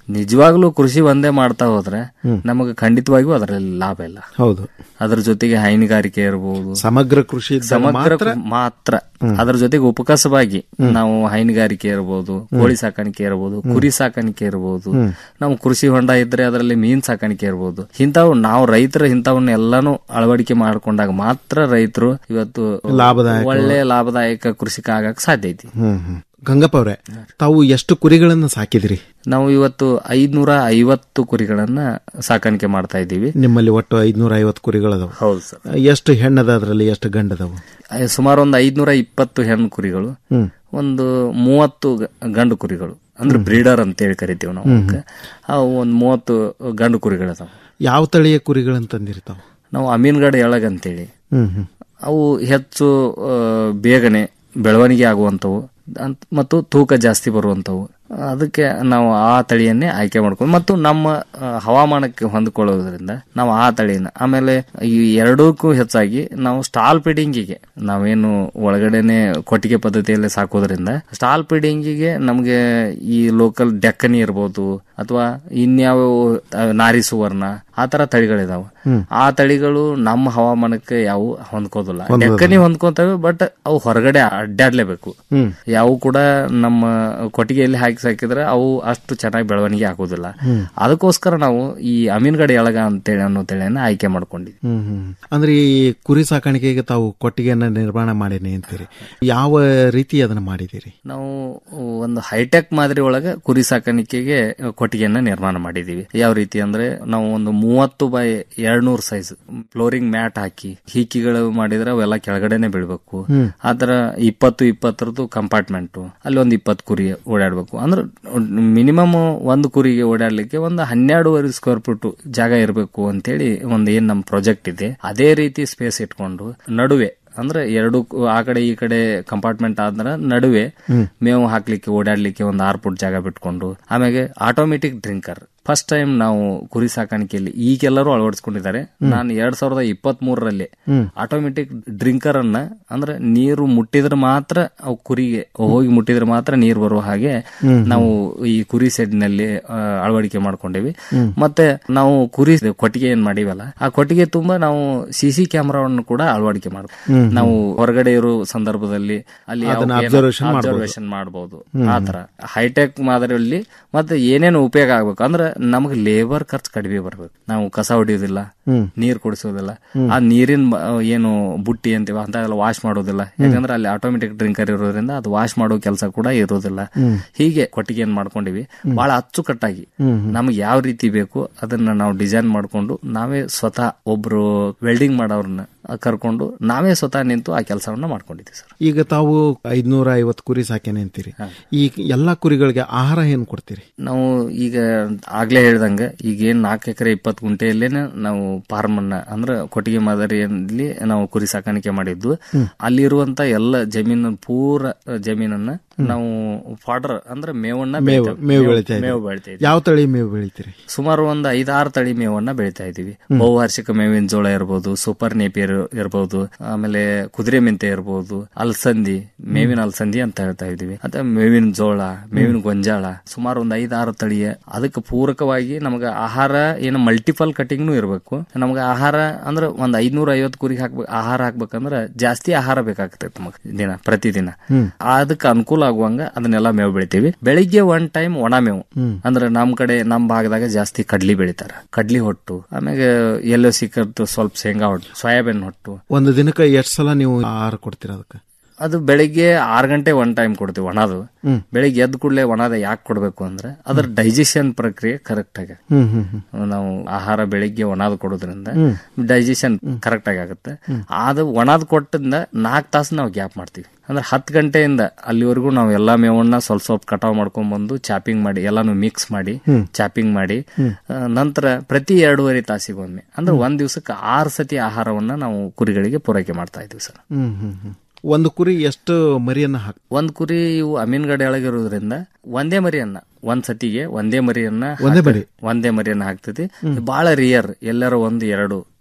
ನಿಜವಾಗ್ಲೂ ಕೃಷಿ ಒಂದೇ ಮಾಡ್ತಾ ಹೋದ್ರೆ ನಮಗೆ ಖಂಡಿತವಾಗಿಯೂ ಅದರಲ್ಲಿ ಲಾಭ ಇಲ್ಲ ಹೌದು ಅದ್ರ ಜೊತೆಗೆ ಹೈನುಗಾರಿಕೆ ಇರಬಹುದು ಸಮಗ್ರ ಕೃಷಿ ಇದ್ದಾಗ ಸಮಗ್ರ ಮಾತ್ರ ಕು- ಮಾತ್ರ ಅದ್ರ ಜೊತೆಗೆ ಉಪಕಸವಾಗಿ ನಾವು ಹೈನುಗಾರಿಕೆ ಇರಬಹುದು ಕೋಳಿ ಸಾಕಾಣಿಕೆ ಇರಬಹುದು ಕುರಿ ಸಾಕಾಣಿಕೆ ಇರಬಹುದು ನಾವು ಕೃಷಿ ಹೊಂಡ ಇದ್ರೆ ಅದರಲ್ಲಿ ಮೀನ್ ಸಾಕಾಣಿಕೆ ಇರಬಹುದು ಇಂಥವು ನಾವು ರೈತರ ಇಂಥವನ್ನ ಎಲ್ಲಾನು ಅಳವಡಿಕೆ ಮಾಡ್ಕೊಂಡಾಗ ಮಾತ್ರ ರೈತರು ಇವತ್ತು ಲಾಭದಾಯಕ- ಒಳ್ಳೆ ಲಾಭದಾಯಕ ಕೃಷಿಕ ಆಗಕ್ ಸಾಧ್ಯ ಐತಿ ಹ್ಮ್ ಹ್ಮ್ ಗಂಗಪ್ಪ ಅವ್ರೆ ತಾವು ಎಷ್ಟು ಕುರಿಗಳನ್ನ ಸಾಕಿದಿರಿ ನಾವು ಇವತ್ತು ಐದ್ನೂರ ಐವತ್ತು ಕುರಿಗಳನ್ನ ಸಾಕಾಣಿಕೆ ಮಾಡ್ತಾ ಇದ್ದೀವಿ ನಿಮ್ಮಲ್ಲಿ ಒಟ್ಟು ಐದ್ನೂರ ಐವತ್ತು ಕುರಿಗಳದಾವ ಹೌದು ಸರ್ ಎಷ್ಟು ಹೆಣ್ಣದ ಅದರಲ್ಲಿ ಎಷ್ಟು ಗಂಡದವು ಅಹ್, ಸುಮಾರು ಒಂದು ಐದ್ನೂರ ಇಪ್ಪತ್ತು ಹೆಣ್ಣು ಕುರಿಗಳು ಹ್ಮ್. ಒಂದು ಮೂವತ್ತು ಗ- ಗಂಡು ಕುರಿಗಳು ಅಂದ್ರೆ ಬ್ರೀಡರ್ ಅಂತ ಹೇಳಿ ಕರಿತೀವಿ ನಾವು ಹ್ಮ್. ಅವಕ್ಕೆ. ಅವು ಒಂದು ಮೂವತ್ತು ಗಂಡು ಕುರಿಗಳದಾವ ಯಾವ ತಳಿಯ ಕುರಿಗಳನ್ನ ತಂದಿರ್ತಾವ ನಾವು ಅಮೀನ್ಗಢ ಎಳಗ್ ಅಂತೇಳಿ ಹ್ಮ್ ಹ್ಮ್ ಅವು ಹೆಚ್ಚು ಆ, ಬೇಗನೆ ಬೆಳವಣಿಗೆ ಆಗುವಂಥವು ಅಂತ್- ಮತ್ತು ತೂಕ ಜಾಸ್ತಿ ಬರುವಂಥವು ಅದಕ್ಕೆ ನಾವು ಆ ತಳಿಯನ್ನೇ ಆಯ್ಕೆ ಮಾಡ್ಕೊಂಡು ಮತ್ತು ನಮ್ಮ ಆ, ಹವಾಮಾನಕ್ಕೆ ಹೊಂದಿಕೊಳ್ಳೋದ್ರಿಂದ ನಾವು ಆ ತಳಿನ ಆಮೇಲೆ ಈ ಎರಡಕ್ಕೂ ಹೆಚ್ಚಾಗಿ ನಾವು ಸ್ಟಾಲ್ ಫೀಡಿಂಗಿಗೆ ನಾವೇನು ಒಳಗಡೆನೆ ಕೊಟ್ಟಿಗೆ ಪದ್ಧತಿಯಲ್ಲಿ ಸಾಕೋದ್ರಿಂದ ಸ್ಟಾಲ್ ಫೀಡಿಂಗಿಗೆ ನಮಗೆ ಈ ಲೋಕಲ್ ಡೆಕ್ಕನಿ ಇರ್ಬೋದು ಅಥವಾ ಇನ್ಯಾವ ಆ, ನಾರಿ ಸುವರ್ಣ ಆ ತರ ತಳಿಗಳಿದಾವೆ ಹ್ಮ್. ಆ ತಳಿಗಳು ನಮ್ಮ ಹವಾಮಾನಕ್ಕೆ ಯಾವ ಹೊಂದ್ಕೋದಿಲ್ಲ ಹೊಂದೋದಿಲ್ಲ. ಡೆಕ್ಕನಿ ಹೊಂದ್ಕೋತವೆ ಬಟ್ ಅವು ಹೊರಗಡೆ ಅಡ್ಡಾಡ್ಲೇಬೇಕು ಹ್ಮ್. ಯಾವ ಕೂಡ ನಮ್ಮ ಕೊಟ್ಟಿಗೆಯಲ್ಲಿ ಹಾಕಿ ಸಾಕಿದ್ರೆ ಅವು ಅಷ್ಟು ಚೆನ್ನಾಗಿ ಬೆಳವಣಿಗೆ ಆಗೋದಿಲ್ಲ ಹ್ಮ್. ಅದಕ್ಕೋಸ್ಕರ ನಾವು ಈ ಅಮೀನ್ಗಡ ಎಳಗ ಅಂತೇಳಿ ಅನ್ನೋ ತಳಿಯನ್ನ ಆಯ್ಕೆ ಮಾಡ್ಕೊಂಡಿದ್ವಿ ಹ್ಮ್ ಹ್ಮ್ ಅಂದ್ರೆ ಈ ಕುರಿ ಸಾಕಾಣಿಕೆಗೆ ತಾವು ಕೊಟ್ಟಿಗೆಯನ್ನ ನಿರ್ಮಾಣ ಮಾಡೀನಿ ಅಂತೀರಿ ಯಾವ ರೀತಿ ಅದನ್ನ ಮಾಡಿದಿರಿ ನಾವು ಒಂದು ಹೈಟೆಕ್ ಮಾದರಿ ಒಳಗೆ ಕುರಿ ಸಾಕಾಣಿಕೆಗೆ ಕೊಟ್ಟಿಗೆಯನ್ನ ನಿರ್ಮಾಣ ಮಾಡಿದೀವಿ ಯಾವ ರೀತಿ ಅಂದ್ರೆ ನಾವು ಒಂದು ಮೂವತ್ತು ಬೈ ಎರಡ್ನೂರ್ ಸೈಜ್ ಫ್ಲೋರಿಂಗ್ ಮ್ಯಾಟ್ ಹಾಕಿ ಹೀಕಿಗಳು ಮಾಡಿದ್ರೆ ಅವೆಲ್ಲ ಕೆಳಗಡೆನೆ ಬೀಳ್ಬೇಕು ಹ್ಮ್. ಆತರ ಇಪ್ಪತ್ತು ಇಪ್ಪತ್ತರದ್ದು ಕಂಪಾರ್ಟ್ಮೆಂಟ್ ಅಲ್ಲಿ ಒಂದು ಇಪ್ಪತ್ತು ಕುರಿ ಓಡಾಡ್ಬೇಕು ಅಂದ್ರೆ ಮಿನಿಮಮ್ ಒಂದು ಕುರಿಗೆ ಓಡಾಡ್ಲಿಕ್ಕೆ ಒಂದು ಹನ್ನೆರಡೂವರೆ ಸ್ಕ್ವೇರ್ ಫೀಟ್ ಜಾಗ ಇರಬೇಕು ಅಂತೇಳಿ ಒಂದು ಏನ್ ನಮ್ ಪ್ರಾಜೆಕ್ಟ್ ಇದೆ ಅದೇ ರೀತಿ ಸ್ಪೇಸ್ ಇಟ್ಕೊಂಡು ನಡುವೆ ಅಂದ್ರೆ ಎರಡು ಕು- ಆ ಕಡೆ ಈ ಕಡೆ ಕಂಪಾರ್ಟ್ಮೆಂಟ್ ಆದ್ರ ನಡುವೆ ಹ್ಮ್. ಮೇವು ಹಾಕ್ಲಿಕ್ಕೆ ಓಡಾಡ್ಲಿಕ್ಕೆ ಒಂದು ಆರು ಫುಟ್ ಜಾಗ ಬಿಟ್ಕೊಂಡು ಆಮೇಲೆ ಆಟೋಮೆಟಿಕ್ ಡ್ರಿಂಕರ್ ಫಸ್ಟ್ ಟೈಮ್ ನಾವು ಕುರಿ ಸಾಕಾಣಿಕೆಯಲ್ಲಿ ಈಗೆಲ್ಲರೂ ಅಳವಡಿಸ್ಕೊಂಡಿದ್ದಾರೆ ನಾನು ಎರಡ್ ಸಾವಿರದ ಇಪ್ಪತ್ತ್ ಮೂರರಲ್ಲಿ ಹ್ಮ್. ಆಟೋಮೆಟಿಕ್ ಡ್ರಿಂಕರ್ ಅನ್ನ ಅಂದ್ರೆ ನೀರು ಮುಟ್ಟಿದ್ರೆ ಮಾತ್ರ ಅವು ಕುರಿಗೆ ಹೋಗಿ ಮುಟ್ಟಿದ್ರೆ ಮಾತ್ರ ನೀರು ಬರುವ ಹಾಗೆ ಹ್ಮ್. ನಾವು ಈ ಕುರಿ ಸೆಡ್ ನಲ್ಲಿ ಆ, ಅಳವಡಿಕೆ ಮಾಡ್ಕೊಂಡಿವಿ ಹ್ಮ್. ಮತ್ತೆ ನಾವು ಕುರಿ ಕೊಟ್ಟಿಗೆ ಏನ್ ಮಾಡಿವಲ್ಲ ಆ ಕೊಟ್ಟಿಗೆ ತುಂಬಾ ನಾವು ಸಿ ಸಿ ಕ್ಯಾಮರಾವನ್ನು ಕೂಡ ಅಳವಡಿಕೆ ಮಾಡ್ಬೇಕು ಹ್ಮ್. ನಾವು ಹೊರಗಡೆ ಇರೋ ಸಂದರ್ಭದಲ್ಲಿ ಅಲ್ಲಿ ಅದನ್ನ observation ಮಾಡ್ಬೋದು. ಅಬ್ಸರ್ವೇಷನ್ ಮಾಡಬಹುದು ಹ್ಮ್. ಆತರ ಹೈಟೆಕ್ ಮಾದರಿಯಲ್ಲಿ ಮತ್ತೆ ಏನೇನು ಉಪಯೋಗ ಆಗ್ಬೇಕು ಅಂದ್ರೆ ನಮಗೆ ಲೇಬರ್ ಖರ್ಚು ಕಡಿಮೆ ಬರ್ಬೇಕು ನಾವು ಕಸ ಹೊಡಿಯೋದಿಲ್ಲ ಹ್ಮ್. ನೀರ್ ಕುಡಿಸೋದಿಲ್ಲ ಹ್ಮ್. ಆ ನೀರಿನ ಬ- ಏನು ಬುಟ್ಟಿ ಅಂತೀವ ಅಂತ ಎಲ್ಲ ವಾಶ್ ಮಾಡೋದಿಲ್ಲ ಯಾಕಂದ್ರೆ ಅಲ್ಲಿ ಆಟೋಮೆಟಿಕ್ ಡ್ರಿಂಕರ್ ಇರೋದ್ರಿಂದ ಅದು ವಾಶ್ ಮಾಡೋ ಕೆಲಸ ಕೂಡ ಇರೋದಿಲ್ಲ ಹ್ಮ್. ಹೀಗೆ ಕೊಟ್ಟಿಗೆ ಏನ್ ಮಾಡ್ಕೊಂಡಿವಿ ಬಹಳ ಅಚ್ಚುಕಟ್ಟಾಗಿ ಹ್ಮ್, ಹ್ಮ್. ನಮ್ಗೆ ಯಾವ ರೀತಿ ಬೇಕು ಅದನ್ನ ನಾವು ಡಿಸೈನ್ ಮಾಡ್ಕೊಂಡು ನಾವೇ ಸ್ವತಃ ಒಬ್ರು ವೆಲ್ಡಿಂಗ್ ಮಾಡೋರ್ನ ಕರ್ಕೊಂಡು ನಾವೇ ಸ್ವತಃ ನಿಂತು ಆ ಕೆಲಸವನ್ನ ಮಾಡ್ಕೊಂಡಿದ್ದೀವಿ ಸರ್ ಈಗ ತಾವು ಐದ್ನೂರ ಐವತ್ತು ಕುರಿ ಸಾಕೇನೆ ಅಂತೀರಿ ಈ ಎಲ್ಲಾ ಕುರಿಗಳಿಗೆ ಆಹಾರ ಏನ್ ಕೊಡ್ತೀರಿ ನಾವು ಈಗ ಆಗ್ಲೇ ಹೇಳ್ದಂಗೆ ಈಗ ಏನ್ ನಾಲ್ಕು ಎಕರೆ ಇಪ್ಪತ್ತು ಗುಂಟೆಯಲ್ಲೇನೆ ನಾವು ಫಾರ್ಮ್ ಅನ್ನ ಅಂದ್ರೆ ಕೊಟ್ಟಿಗೆ ಮಾದರಿಯಲ್ಲಿ ನಾವು ಕುರಿ ಸಾಕಾಣಿಕೆ ಮಾಡಿದ್ದು ಹ್ಮ್. ಅಲ್ಲಿರುವಂತ ಎಲ್ಲ ಜಮೀನು ಪೂರ ಜಮೀನನ್ನ ನಾವು ಫಾಡರ್ ಅಂದ್ರೆ ಮೇವನ್ನ ಮೇವು ಬೆಳಿತೇವೆ. ಮೇವು ಮೇವು- ಬೆಳಿತಾ ಮೇವು ಇದ್ದೀರಿ ಬೆಳಿತಾ ಇದ್ದೀವಿ. ಯಾವ ತಳಿ ಮೇವು ಬೆಳಿತೀರಿ ಸುಮಾರು ಒಂದು ಐದಾರು ತಳಿ ಮೇವನ್ನ ಬೆಳಿತಾ ಇದೀವಿ ಬಹುವಾರ್ಷಿಕ ಮೇವಿನ ಜೋಳ ಇರಬಹುದು ಸೂಪರ್ ನೇಪಿಯರ್ ಇರಬಹುದು ಆಮೇಲೆ ಕುದುರೆ ಮೆಂತೆ ಇರಬಹುದು ಅಲ್ಸಂದಿ ಮೇವಿನ ಅಲ್ಸಂದಿ ಅಂತ ಹೇಳ್ತಾ ಇದೀವಿ ಅಥವಾ ಮೇವಿನ ಜೋಳ ಮೇವಿನ ಗೊಂಜಾಳ ಸುಮಾರು ಒಂದು ಐದಾರು ತಳಿಯ ಅದಕ್ಕೆ ಪೂರಕವಾಗಿ ನಮಗೆ ಆಹಾರ ಏನು ಮಲ್ಟಿಪಲ್ ಕಟಿಂಗ್ನು ಇರಬೇಕು ನಮಗೆ ಆಹಾರ ಅಂದ್ರೆ ಒಂದ್ ಐದ್ನೂರ ಐವತ್ತು ಕುರಿಗೆ ಹಾಕ್ಬೇಕು ಆಹಾರ ಹಾಕ್ಬೇಕಂದ್ರೆ ಜಾಸ್ತಿ ಆಹಾರ ಬೇಕಾಗ್ತೈತೆ ನಮಗೆ ದಿನ ಪ್ರತಿದಿನ ಹ್ಮ್. ಅದಕ್ಕೆ ಅನುಕೂಲ ಆಗುವಂಗ ಅದನ್ನೆಲ್ಲ ಮೇವು ಬೆಳಿತೀವಿ ಬೆಳಿಗ್ಗೆ ಒನ್ ಟೈಮ್ ಒಣ ಮೇವು ಹ್ಮ್. ಅಂದ್ರೆ ನಮ್ ಕಡೆ ನಮ್ ಭಾಗದಾಗ ಜಾಸ್ತಿ ಕಡ್ಲಿ ಬೆಳಿತಾರ ಕಡ್ಲಿ ಹೊಟ್ಟು ಆಮೇಲೆ ಎಲ್ಲೋ ಸಿಕ್ಕದ್ದು ಸ್ವಲ್ಪ ಶೇಂಗಾ ಹೊಟ್ಟು ಸೋಯಾಬೀನ್ ಹೊಟ್ಟು ಒಂದು ದಿನಕ್ಕೆ ಎಷ್ಟ್ ಸಲ ನೀವು ಆಹಾರ ಕೊಡ್ತೀರಾ ಅದಕ್ಕೆ ಅದು ಬೆಳಿಗ್ಗೆ ಆರ್ ಗಂಟೆ ಒನ್ ಟೈಮ್ ಕೊಡ್ತೀವಿ ಒಣದು ಹ್ಮ್. ಬೆಳಿಗ್ಗೆ ಎದ್ದು ಕೂಡಲೇ ಒಣದ ಯಾಕೆ ಕೊಡ್ಬೇಕು ಅಂದ್ರೆ ಅದ್ರ ಡೈಜೆಷನ್ ಪ್ರಕ್ರಿಯೆ ಕರೆಕ್ಟ್ ಆಗಿ ಹ್ಮ್ ಹ್ಮ್ ಹ್ಮ್ ನಾವು ಆಹಾರ ಬೆಳಿಗ್ಗೆ ಒಣದು ಕೊಡೋದ್ರಿಂದ ಹ್ಮ್. ಡೈಜೆಷನ್ ಕರೆಕ್ಟ್ ಆಗಿ ಆಗುತ್ತೆ ಅದು ಒಣದ್ ಕೊಟ್ಟಿಂದ ನಾಲ್ಕು ತಾಸು ನಾವು ಗ್ಯಾಪ್ ಮಾಡ್ತೀವಿ ಅಂದ್ರೆ ಹತ್ತು ಗಂಟೆಯಿಂದ ಅಲ್ಲಿವರೆಗೂ ನಾವು ಎಲ್ಲಾ ಮೇವನ್ನ ಸ್ವಲ್ಪ ಸ್ವಲ್ಪ ಕಟಾವ್ ಮಾಡ್ಕೊಂಡ್ ಬಂದು ಚಾಪಿಂಗ್ ಮಾಡಿ ಎಲ್ಲಾನು ಮಿಕ್ಸ್ ಮಾಡಿ ಹ್ಮ್. ಚಾಪಿಂಗ್ ಮಾಡಿ ಹ್ಮ್. ಆ, ನಂತರ ಪ್ರತಿ ಎರಡೂವರೆ ತಾಸಿಗೊಮ್ಮೆ ಅಂದ್ರೆ ಒಂದ್ ದಿವಸಕ್ಕೆ ಆರು ಸತಿ ಆಹಾರವನ್ನ ನಾವು ಕುರಿಗಳಿಗೆ ಪೂರೈಕೆ ಮಾಡ್ತಾ ಇದೀವಿ ಸರ್ ಹ್ಮ್ ಹ್ಮ್ ಹ್ಮ್ ಒಂದು ಕುರಿ ಎಷ್ಟು ಮರಿಯನ್ನ ಹಾಕ್ ಒಂದ್ ಕುರಿ ಇವು ಅಮೀನ್ಗಡೆ ಒಳಗಿರೋದ್ರಿಂದ ಒಂದೇ ಮರಿಯನ್ನ ಒಂದ್ ಸತಿಗೆ ಒಂದೇ ಮರಿಯನ್ನ ಒಂದೇ ಹಾಕ್ತದೆ. ಮರಿ? ಒಂದೇ ಮರಿಯನ್ನ ಹಾಕ್ತೈತಿ ಬಹಳ ರಿಯರ್ ಎಲ್ಲರ ಒಂದು ಎರಡು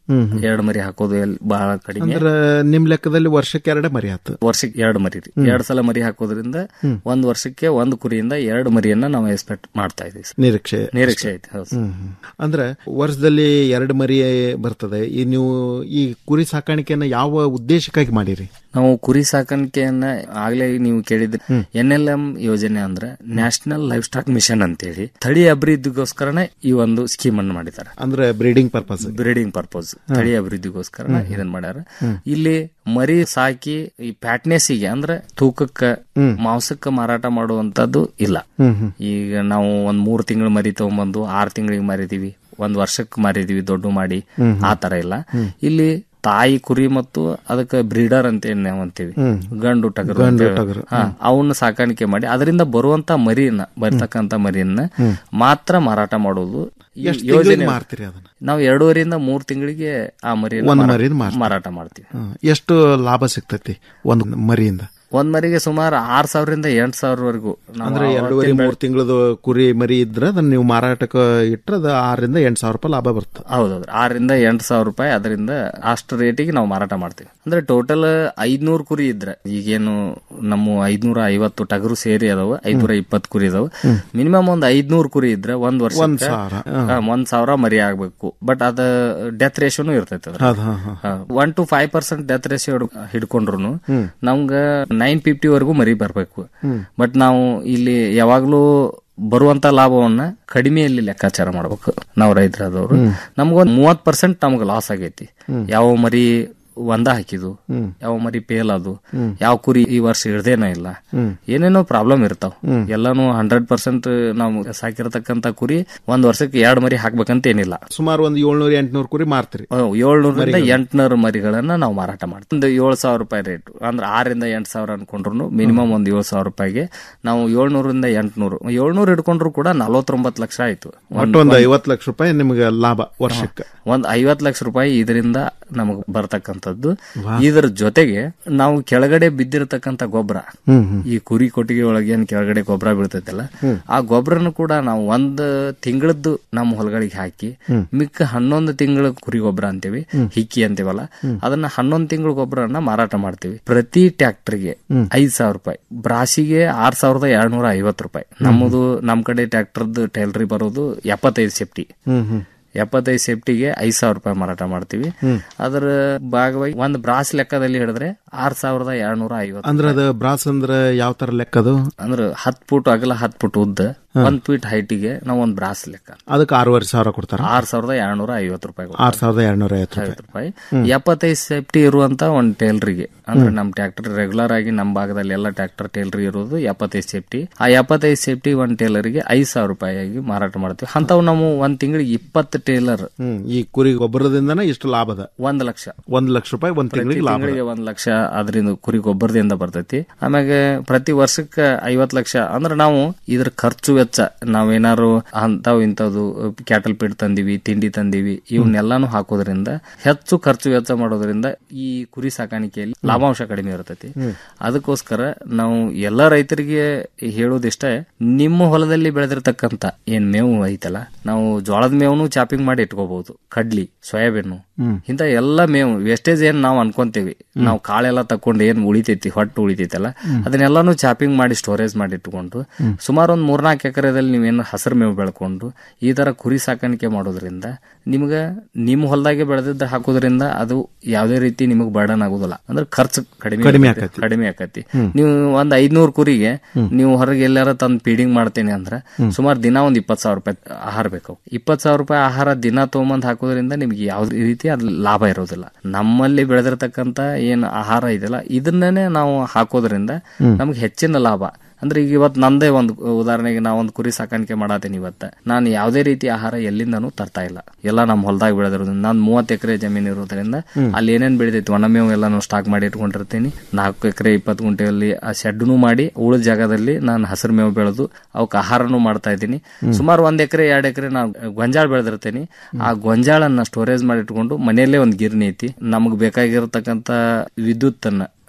ಹ್ಮ್, ಹ್ಮ್. ಎರಡು ಮರಿ ಹಾಕೋದು ಎಲ್ಲಿ ಬಹಳ ಕಡಿಮೆ ಅಂದ್ರ ನಿಮ್ ಲೆಕ್ಕದಲ್ಲಿ ವರ್ಷಕ್ಕೆ ಎರಡೇ ಮರಿ ಆತು ವರ್ಷಕ್ಕೆ ಎರಡು ಮರಿ ರೀ ಹ್ಮ್. ಎರಡ್ ಸಲ ಮರಿ ಹಾಕೋದ್ರಿಂದ ಹ್ಮ್. ಒಂದ್ ವರ್ಷಕ್ಕೆ ಒಂದು ಕುರಿಯಿಂದ ಎರಡು ಮರಿಯನ್ನ ನಾವು ಎಕ್ಸ್ಪೆಕ್ಟ್ ಮಾಡ್ತಾ ಇದೀವಿ ಸರ್. ನಿರೀಕ್ಷೆ ನಿರೀಕ್ಷೆ ಐತೆ ಹೌದು ಸರ್. ಹ್ಮ್, ಹ್ಮ್. ಅಂದ್ರೆ ವರ್ಷದಲ್ಲಿ ಎರಡು ಮರಿ ಬರ್ತದೆ ಈ ನೀವು ಈ ಕುರಿ ಸಾಕಾಣಿಕೆಯನ್ನ ಯಾವ ಉದ್ದೇಶಕ್ಕಾಗಿ ಮಾಡಿರಿ ನಾವು ಕುರಿ ಸಾಕಾಣಿಕೆಯನ್ನ ಆಗ್ಲೇ ನೀವು ಕೇಳಿದ್ರೆ ಎನ್ ಎಲ್ ಎಂ ಯೋಜನೆ ಅಂದ್ರೆ ನ್ಯಾಷನಲ್ ಲೈಫ್ ಸ್ಟಾಕ್ ಮಿಷನ್ ಅಂತೇಳಿ ತಳಿ ಅಭಿವೃದ್ಧಿಗೋಸ್ಕರನೇ ಈ ಒಂದು ಸ್ಕೀಮ್ ಅನ್ನು ಮಾಡಿದ್ದಾರೆ ಅಂದ್ರೆ ಬ್ರೀಡಿಂಗ್ ಪರ್ಪಸ್ ಬ್ರೀಡಿಂಗ್ ಪರ್ಪಸ್ ತಳಿ ಅಭಿವೃದ್ಧಿಗೋಸ್ಕರ ಹ್ಮ್. ಇದನ್ನ ಮಾಡ್ಯಾರ ಹ್ಮ್. ಇಲ್ಲಿ ಮರಿ ಸಾಕಿ ಈ ಪ್ಯಾಟ್ನೆಸ್ಸಿಗೆ ಅಂದ್ರೆ ತೂಕಕ್ಕ ಹ್ಮ್. ಮಾಂಸಕ್ಕೆ ಮಾರಾಟ ಮಾಡುವಂತದ್ದು ಇಲ್ಲ ಹ್ಮ್, ಹ್ಮ್. ಈಗ ನಾವು ಒಂದ್ ಮೂರ್ ತಿಂಗಳು ಮರಿ ತಗೊಂಬಂದು ಆರ್ ತಿಂಗಳಿಗೆ ಮಾರಿದೀವಿ ಒಂದ್ ವರ್ಷಕ್ಕೆ ಮಾರಿದೀವಿ ದೊಡ್ಡ ಮಾಡಿ ಹ್ಮ್, ಹ್ಮ್. ಆ ತರ ಇಲ್ಲ ಹ್ಮ್. ಇಲ್ಲಿ ತಾಯಿ ಕುರಿ ಮತ್ತು ಅದಕ್ಕೆ ಬ್ರೀಡರ್ ಅಂತ ಏನ್ ನಾವು ಅಂತೀವಿ ಹ್ಮ್. ಗಂಡು ಟಗರು ಗಂಡು ಅಂತ ಹೇಳಿ. ಟಗರು. ಹಾ, ಅವನ್ನ ಸಾಕಾಣಿಕೆ ಮಾಡಿ ಅದರಿಂದ ಬರುವಂತ ಮರಿಯನ್ನ ಬರ್ತಕ್ಕಂತ ಮರಿಯನ್ನ ಹ್ಮ್. ಮಾತ್ರ ಮಾರಾಟ ಮಾಡೋದು ಈ ಎಷ್ಟ್ ತಿಂಗ್ಳಿಗೆ ಯೋಜನೆ ಮಾರ್ತೀರಿ ಅದನ್ನ? ನಾವು ಎರಡೂವರೆಯಿಂದ ಮೂರ್ ತಿಂಗಳಿಗೆ ಆ ಮರಿಯನ್ನ ಒಂದ್ ಮಾರಾಟ- ಮರಿದ್ ಮಾರ್ತೀರಿ. ಮಾರಾಟ ಮಾಡ್ತೀವಿ ಹ್ಮ್. ಎಷ್ಟು ಲಾಭ ಸಿಗ್ತೈತಿ ಒಂದು ಮರಿಯಿಂದ ಒಂದ್ ಮರಿಗೆ ಸುಮಾರು ಆರ್ ಸಾವಿರದಿಂದ ಎಂಟ್ ಸಾವಿರವರೆಗೂ ನಾವು ಅಂದ್ರೆ ಅವತ್ತಿನ ಎರಡೂವರೆ ಬೆಳೆ- ಮೂರ್ ತಿಂಗಳದ ಕುರಿ ಮರಿ ಇದ್ರೆ ಅದನ್ನ ನೀವು ಮಾರಾಟಕ್ಕೆ ಇಟ್ರೆ ಅದು ಆರರಿಂದ ಎಂಟು ಸಾವಿರ ರೂಪಾಯಿ ಲಾಭ ಬರ್ತದೆ ಹೌದೌದು ಆರರಿಂದ ಎಂಟು ಸಾವಿರ ರೂಪಾಯಿ ಅದರಿಂದ ಅಷ್ಟು ರೇಟಿಗೆ ನಾವು ಮಾರಾಟ ಮಾಡ್ತೀವಿ ಅಂದ್ರೆ ಟೋಟಲ್ ಐದ್ನೂರು ಕುರಿ ಇದ್ರೆ ಈಗೇನು ನಮ್ಮ ಐದ್ನೂರ ಐವತ್ತು ಟಗರು ಸೇರಿ ಅದಾವ ಐದ್ನೂರ ಇಪ್ಪತ್ತು ಕುರಿ ಅದಾವ ಮಿನಿಮಮ್ ಒಂದ್ ಐದ್ನೂರು ಕುರಿ ಇದ್ರೆ ಒಂದ್ ವರ್ಷ ಒಂದ್ ಸಾವಿರ, ಹಾ. ಒಂದ್ ಸಾವಿರ ಮರಿ ಆಗ್ಬೇಕು ಬಟ್ ಅದ ಡೆತ್ ರೇಷಿಯೋನು ಇರ್ತೈತೆ ಅದ್ರಲ್ಲಿ. ಹೌದ್, ಹಾ, ಹಾ. One two five percent death ratio ಹಿಡ್ಕೊಂಡ್ರು ಹ್ಮ್. ನಮ್ಗ ನೈನ್ ಫಿಫ್ಟಿ ವರೆಗೂ ಮರಿ ಬರ್ಬೇಕು ಹ್ಮ್. ಬಟ್ ನಾವು ಇಲ್ಲಿ ಯಾವಾಗ್ಲೂ ಬರುವಂತ ಲಾಭವನ್ನ ಕಡಿಮೆಯಲ್ಲಿ ಲೆಕ್ಕಾಚಾರ ಮಾಡ್ಬೇಕು ನಾವು ರೈತರಾದವರು ಹ್ಮ್. ನಮ್ಗೊಂದ್ ಮೂವತ್ ಪರ್ಸೆಂಟ್ ನಮ್ಗೆ ಲಾಸ್ ಆಗೈತಿ ಹ್ಮ್. ಯಾವ ಮರಿ ಒಂದ ಹಾಕಿದು ಹ್ಮ್. ಯಾವ ಮರಿ ಪೇಲ್ ಅದು ಹ್ಮ್. ಯಾವ ಕುರಿ ಈ ವರ್ಷ ಇಳ್ದೇನ ಇಲ್ಲ ಹ್ಮ್. ಏನೇನೋ ಪ್ರಾಬ್ಲಮ್ ಇರ್ತಾವ ಹ್ಮ್. ಎಲ್ಲಾನು ಹಂಡ್ರೆಡ್ ಪರ್ಸೆಂಟ್ ನಾವು ಸಾಕಿರತಕ್ಕಂತ ಕುರಿ ಒಂದ್ ವರ್ಷಕ್ಕೆ ಎರಡ್ ಮರಿ ಹಾಕ್ಬೇಕಂತ ಏನಿಲ್ಲ ಸುಮಾರು ಒಂದು ಏಳ್ನೂರ ಎಂಟ್ನೂರು ಕುರಿ ಮಾರ್ತೀರಿ ಏಳ್ನೂರಿಂದ ಮರಿಗಳು. ಎಂಟ್ನೂರು ಮರಿಗಳನ್ನ ನಾವು ಮಾರಾಟ ಮಾಡ್ತೀವಿ ಒಂದು ಏಳು ಸಾವಿರ ರೂಪಾಯಿ ರೇಟ್ ಅಂದ್ರೆ ಆರರಿಂದ ಎಂಟು ಸಾವಿರ ಅನ್ಕೊಂಡ್ರು ಮಿನಿಮಮ್ ಒಂದು ಏಳು ಸಾವಿರ ರೂಪಾಯಿಗೆ ನಾವು ಏಳ್ನೂರಿಂದ ಎಂಟ್ನೂರು ಏಳ್ನೂರು ಹಿಡ್ಕೊಂಡ್ರು ಕೂಡ ನಲವತ್ತೊಂಬತ್ತು ಲಕ್ಷ ಆಯ್ತು ಒಟ್ಟು ಒಂದು ಐವತ್ತು ಲಕ್ಷ ರೂಪಾಯಿ ನಿಮ್ಗೆ ಲಾಭ ವರ್ಷಕ್ಕೆ ಒಂದ್ ಐವತ್ ಲಕ್ಷ ರೂಪಾಯಿ ಇದರಿಂದ ನಮಗ್ ಬರ್ತಕ್ಕಂಥದ್ದು ವಾ. ಇದರ ಜೊತೆಗೆ ನಾವು ಕೆಳಗಡೆ ಬಿದ್ದಿರತಕ್ಕಂತ ಗೊಬ್ಬರ ಹ್ಮ್, ಹ್ಮ್. ಈ ಕುರಿ ಕೊಟ್ಟಿಗೆ ಒಳಗೆ ಏನ್ ಕೆಳಗಡೆ ಗೊಬ್ಬರ ಬೀಳ್ತೈತಲ್ಲ ಹ್ಮ್. ಆ ಗೊಬ್ಬರನು ಕೂಡ ನಾವು ಒಂದ್ ತಿಂಗಳದ್ದು ನಮ್ಮ ಹೊಲಗಳಿಗೆ ಹಾಕಿ ಹ್ಮ್. ಮಿಕ್ಕ ಹನ್ನೊಂದು ತಿಂಗಳ ಕುರಿ ಗೊಬ್ಬರ ಅಂತೀವಿ ಹ್ಮ್. ಹಿಕ್ಕಿ ಅಂತೀವಲ್ಲ ಹ್ಮ್. ಅದನ್ನ ಹನ್ನೊಂದು ತಿಂಗಳ ಗೊಬ್ಬರನ ಮಾರಾಟ ಮಾಡ್ತೀವಿ ಪ್ರತಿ ಟ್ರ್ಯಾಕ್ಟರ್ಗೆ ಹ್ಮ್. ಐದ್ ಸಾವಿರ ರೂಪಾಯಿ ಬ್ರಾಸಿಗೆ ಆರ್ ಸಾವಿರದ ಎರಡ್ನೂರ ಐವತ್ತು ರೂಪಾಯಿ ನಮ್ಮದು ನಮ್ ಕಡೆ ಟ್ರ್ಯಾಕ್ಟರ್ದು ಟೈಲ್ರಿ ಬರೋದು ಎಪ್ಪತ್ತೈದು ಸೇಫ್ಟಿ ಹ್ಮ್ ಹ್ಮ್ ಎಪ್ಪತ್ತೈದು ಸೇಫ್ಟಿಗೆ ಐದ್ ಸಾವಿರ ರೂಪಾಯಿ ಮಾರಾಟ ಮಾಡ್ತೀವಿ ಹ್ಮ್. ಅದರ ಭಾಗವಾಗಿ ಒಂದು ಬ್ರಾಸ್ ಲೆಕ್ಕದಲ್ಲಿ ಹಿಡಿದ್ರೆ ಆರ್ ಸಾವಿರದ ಎರಡ್ನೂರ ಐವತ್ತು ಅಂದ್ರೆ ಅದು ಬ್ರಾಸ್ ಅಂದ್ರೆ ಯಾವ ತರ ಲೆಕ್ಕ ಅದು ಅಂದ್ರೆ ಹತ್ ಫುಟ್ ಅಗಲ ಹತ್ ಫುಟ್ ಉದ್ದ ಹಾ. ಒಂದ್ ಫೀಟ್ ಹೈಟಿಗೆ ನಾವು ಒಂದ್ ಬ್ರಾಸ್ ಲೆಕ್ಕ ಅದಕ್ಕೆ ಆರೂವರೆ ಸಾವಿರ ಕೊಡ್ತಾರ ಆರ್ ಸಾವಿರದ ಎರಡ್ನೂರ ಐವತ್ತು ರೂಪಾಯಿ ಆರ್ ಸಾವಿರದ ಎರಡ್ನೂರ ಐವತ್ತು ಐವತ್ತು ರೂಪಾಯಿ ರೂಪಾಯಿ ಹ್ಮ್. ಎಪ್ಪತ್ತೈದು ಸೇಫ್ಟಿ ಇರುವಂತ ಒಂದ್ ಟೇಲ್ರಿಗೆ ಅಂದ್ರೆ ಹ್ಮ್. ನಮ್ ಟ್ರ್ಯಾಕ್ಟರ್ ರೆಗ್ಯುಲರ್ ಆಗಿ ನಮ್ ಭಾಗದಲ್ಲಿ ಎಲ್ಲ ಟ್ರ್ಯಾಕ್ಟರ್ ಟೇಲ್ರಿ ಇರೋದು ಎಪ್ಪತ್ತೈದು ಸೇಫ್ಟಿ ಆ ಎಪ್ಪತ್ತೈದು ಸೇಫ್ಟಿ ಒಂದ್ ಟೇಲರ್ಗೆ ಐದ್ ಸಾವಿರ ರೂಪಾಯಿ ಆಗಿ ಮಾರಾಟ ಮಾಡ್ತೀವಿ ಅಂತವ್ ನಾವು ಒಂದ್ ತಿಂಗಳಿಗೆ ಇಪ್ಪತ್ತು ಟೇಲರ್ ಹ್ಮ್ ಈ ಕುರಿ ಗೊಬ್ಬರದಿಂದನೇ ಇಷ್ಟು ಲಾಭದ ಒಂದ್ ಲಕ್ಷ ಒಂದ್ ಲಕ್ಷ ರೂಪಾಯಿ ಒಂದ್ ಪ್ರತಿ ತಿಂಗಳಿಗೆ ಲಾಭ ತಿಂಗಳಿಗೆ ಒಂದ್ ಲಕ್ಷ ಅದರಿಂದ ಕುರಿ ಗೊಬ್ಬರದಿಂದ ಬರ್ತೈತಿ ಆಮ್ಯಾಗ ಪ್ರತಿ ವರ್ಷಕ್ಕೆ ಐವತ್ ಲಕ್ಷ ಅಂದ್ರೆ ನಾವು ಇದ್ರ ಖರ್ಚು ವೆಚ್ಚ ನಾವೇನಾರು ಅಂತಾವ್ ಇಂಥದ್ದು ಕ್ಯಾಟಲ್ ಪೀಡ್ ತಂದಿವಿ ತಿಂಡಿ ತಂದಿವಿ ಇವನ್ನೆಲ್ಲಾನು ಹಾಕೋದ್ರಿಂದ ಹೆಚ್ಚು ಖರ್ಚು ವೆಚ್ಚ ಮಾಡೋದ್ರಿಂದ ಈ ಕುರಿ ಸಾಕಾಣಿಕೆಯಲ್ಲಿ ಲಾಭಾಂಶ ಕಡಿಮೆ ಇರ್ತೈತಿ ಹ್ಮ್. ಅದಕ್ಕೋಸ್ಕರ ನಾವು ಎಲ್ಲಾ ರೈತರಿಗೆ ಹೇಳೋದಿಷ್ಟೇ ನಿಮ್ಮ ಹೊಲದಲ್ಲಿ ಬೆಳೆದಿರ್ತಕ್ಕಂತ ಏನ್ ಮೇವು ಐತಲ್ಲ ನಾವು ಜೋಳದ ಮೇವನ್ನು ಚಾಪಿಂಗ್ ಮಾಡಿ ಇಟ್ಕೋಬಹುದು ಕಡ್ಲಿ ಸೋಯಾಬೀನು ಹ್ಮ್. ಇಂತ ಎಲ್ಲ ಮೇವು ವೇಸ್ಟೇಜ್ ಏನ್ ನಾವು ಅನ್ಕೊಂತೇವಿ ನಾವು ಕಾಳೆಲ್ಲ ತಕೊಂಡು ಏನ್ ಉಳಿತೈತಿ ಹೊಟ್ಟು ಉಳಿತೈತಲ್ಲ ಹ್ಮ್. ಅದನ್ನೆಲ್ಲಾನು ಚಾಪಿಂಗ್ ಮಾಡಿ ಸ್ಟೋರೇಜ್ ಮಾಡಿ ಇಟ್ಕೊಂಡು ಹ್ಮ್. ಸುಮಾರು ಒಂದ್ ಮೂರ್ನಾಲ್ಕು ಎಕರೆದಲ್ಲಿ ನೀವೇನು ಹಸಿರು ಮೇವು ಬೆಳ್ಕೊಂಡು ಈ ತರ ಕುರಿ ಸಾಕಾಣಿಕೆ ಮಾಡೋದ್ರಿಂದ ನಿಮ್ಗ ನಿಮ್ಮ ಹೊಲದಾಗೆ ಬೆಳೆದಿದ್ದ ಹಾಕೋದ್ರಿಂದ ಅದು ಯಾವುದೇ ರೀತಿ ನಿಮಗ್ ಬರ್ಡನ್ ಆಗುದಿಲ್ಲ ಅಂದ್ರೆ ಖರ್ಚು ಕಡಿಮೆ ಕಡಿಮೆ ಇರ್ತೈತಿ. ಆಕತಿ. ಕಡಿಮೆ ಆಕತಿ ಹ್ಮ್. ನೀವು ಒಂದ್ ಐದ್ನೂರ್ ಕುರಿಗೆ ಹ್ಮ್. ನೀವು ಹೊರಗೆ ಎಲ್ಲಾರ ತಂದ್ ಫೀಡಿಂಗ್ ಮಾಡ್ತೇನೆ ಅಂದ್ರೆ ಹ್ಮ್. ಸುಮಾರು ದಿನ ಒಂದ್ ಇಪ್ಪತ್ ಸಾವಿರ ರೂಪಾಯಿ ಆಹಾರ ಬೇಕು ಇಪ್ಪತ್ ಸಾವಿರ ರೂಪಾಯಿ ಆಹಾರ ದಿನ ತಗೊಂಬಂದ್ ಹಾಕೋದ್ರಿಂದ ನಿಮ್ಗೆ ಯಾವ್ದೇ ರೀತಿ ಅದ್ ಲಾಭ ಇರೋದಿಲ್ಲ ನಮ್ಮಲ್ಲಿ ಬೆಳೆದಿರ್ತಕ್ಕಂತ ಏನ್ ಆಹಾರ ಇದೆಯಲ್ಲ ಇದನ್ನೇ ನಾವು ಹಾಕೋದ್ರಿಂದ ಹ್ಮ್. ನಮ್ಗೆ ಹೆಚ್ಚಿನ ಲಾಭ ಅಂದ್ರೆ ಈಗ ಇವತ್ತು ನಂದೇ ಒಂದು ಉದಾಹರಣೆಗೆ ನಾ ಒಂದು ಕುರಿ ಸಾಕಾಣಿಕೆ ಮಾಡತ್ತೀನಿ ಇವತ್ತ ನಾನು ಯಾವುದೇ ರೀತಿ ಆಹಾರ ಎಲ್ಲಿಂದನೂ ತರ್ತಾ ಇಲ್ಲ ಎಲ್ಲ ನಮ್ಮ ಹೊಲದಾಗ ಬೆಳೆದಿರೋದ್ರಿಂದ ನಾನು ಮೂವತ್ತು ಎಕರೆ ಜಮೀನು ಇರೋದ್ರಿಂದ ಹ್ಮ್. ಅಲ್ಲಿ ಏನೇನ್ ಬೆಳೆದೈತಿ ಒಣಮೇವು ಎಲ್ಲಾನು ಸ್ಟಾಕ್ ಮಾಡಿ ಇಟ್ಕೊಂಡಿರ್ತೀನಿ ನಾಲ್ಕು ಎಕರೆ ಇಪ್ಪತ್ತು ಗುಂಟೆಯಲ್ಲಿ ಆ ಶೆಡ್ನು ಮಾಡಿ ಉಳಿದ ಜಾಗದಲ್ಲಿ ನಾನು ಹಸಿರು ಮೇವು ಬೆಳೆದು ಅವಕ್ಕೆ ಆಹಾರನು ಮಾಡ್ತಾ ಇದ್ದೀನಿ ಹ್ಮ್. ಸುಮಾರು ಒಂದ್ ಎಕರೆ ಎರಡು ಎಕರೆ ನಾವು ಗೊಂಜಾಳ ಬೆಳೆದಿರ್ತೀನಿ ಆ ಗೊಂಜಾಳನ್ನ ಸ್ಟೋರೇಜ್ ಮಾಡಿ ಇಟ್ಕೊಂಡು ಮನೆಯಲ್ಲೇ ಒಂದು ಗಿರಣಿ ಐತಿ ನಮಗೆ ಬೇಕಾಗಿರತಕ್ಕಂತ ವಿದ್ಯುತ್ ಅನ್ನ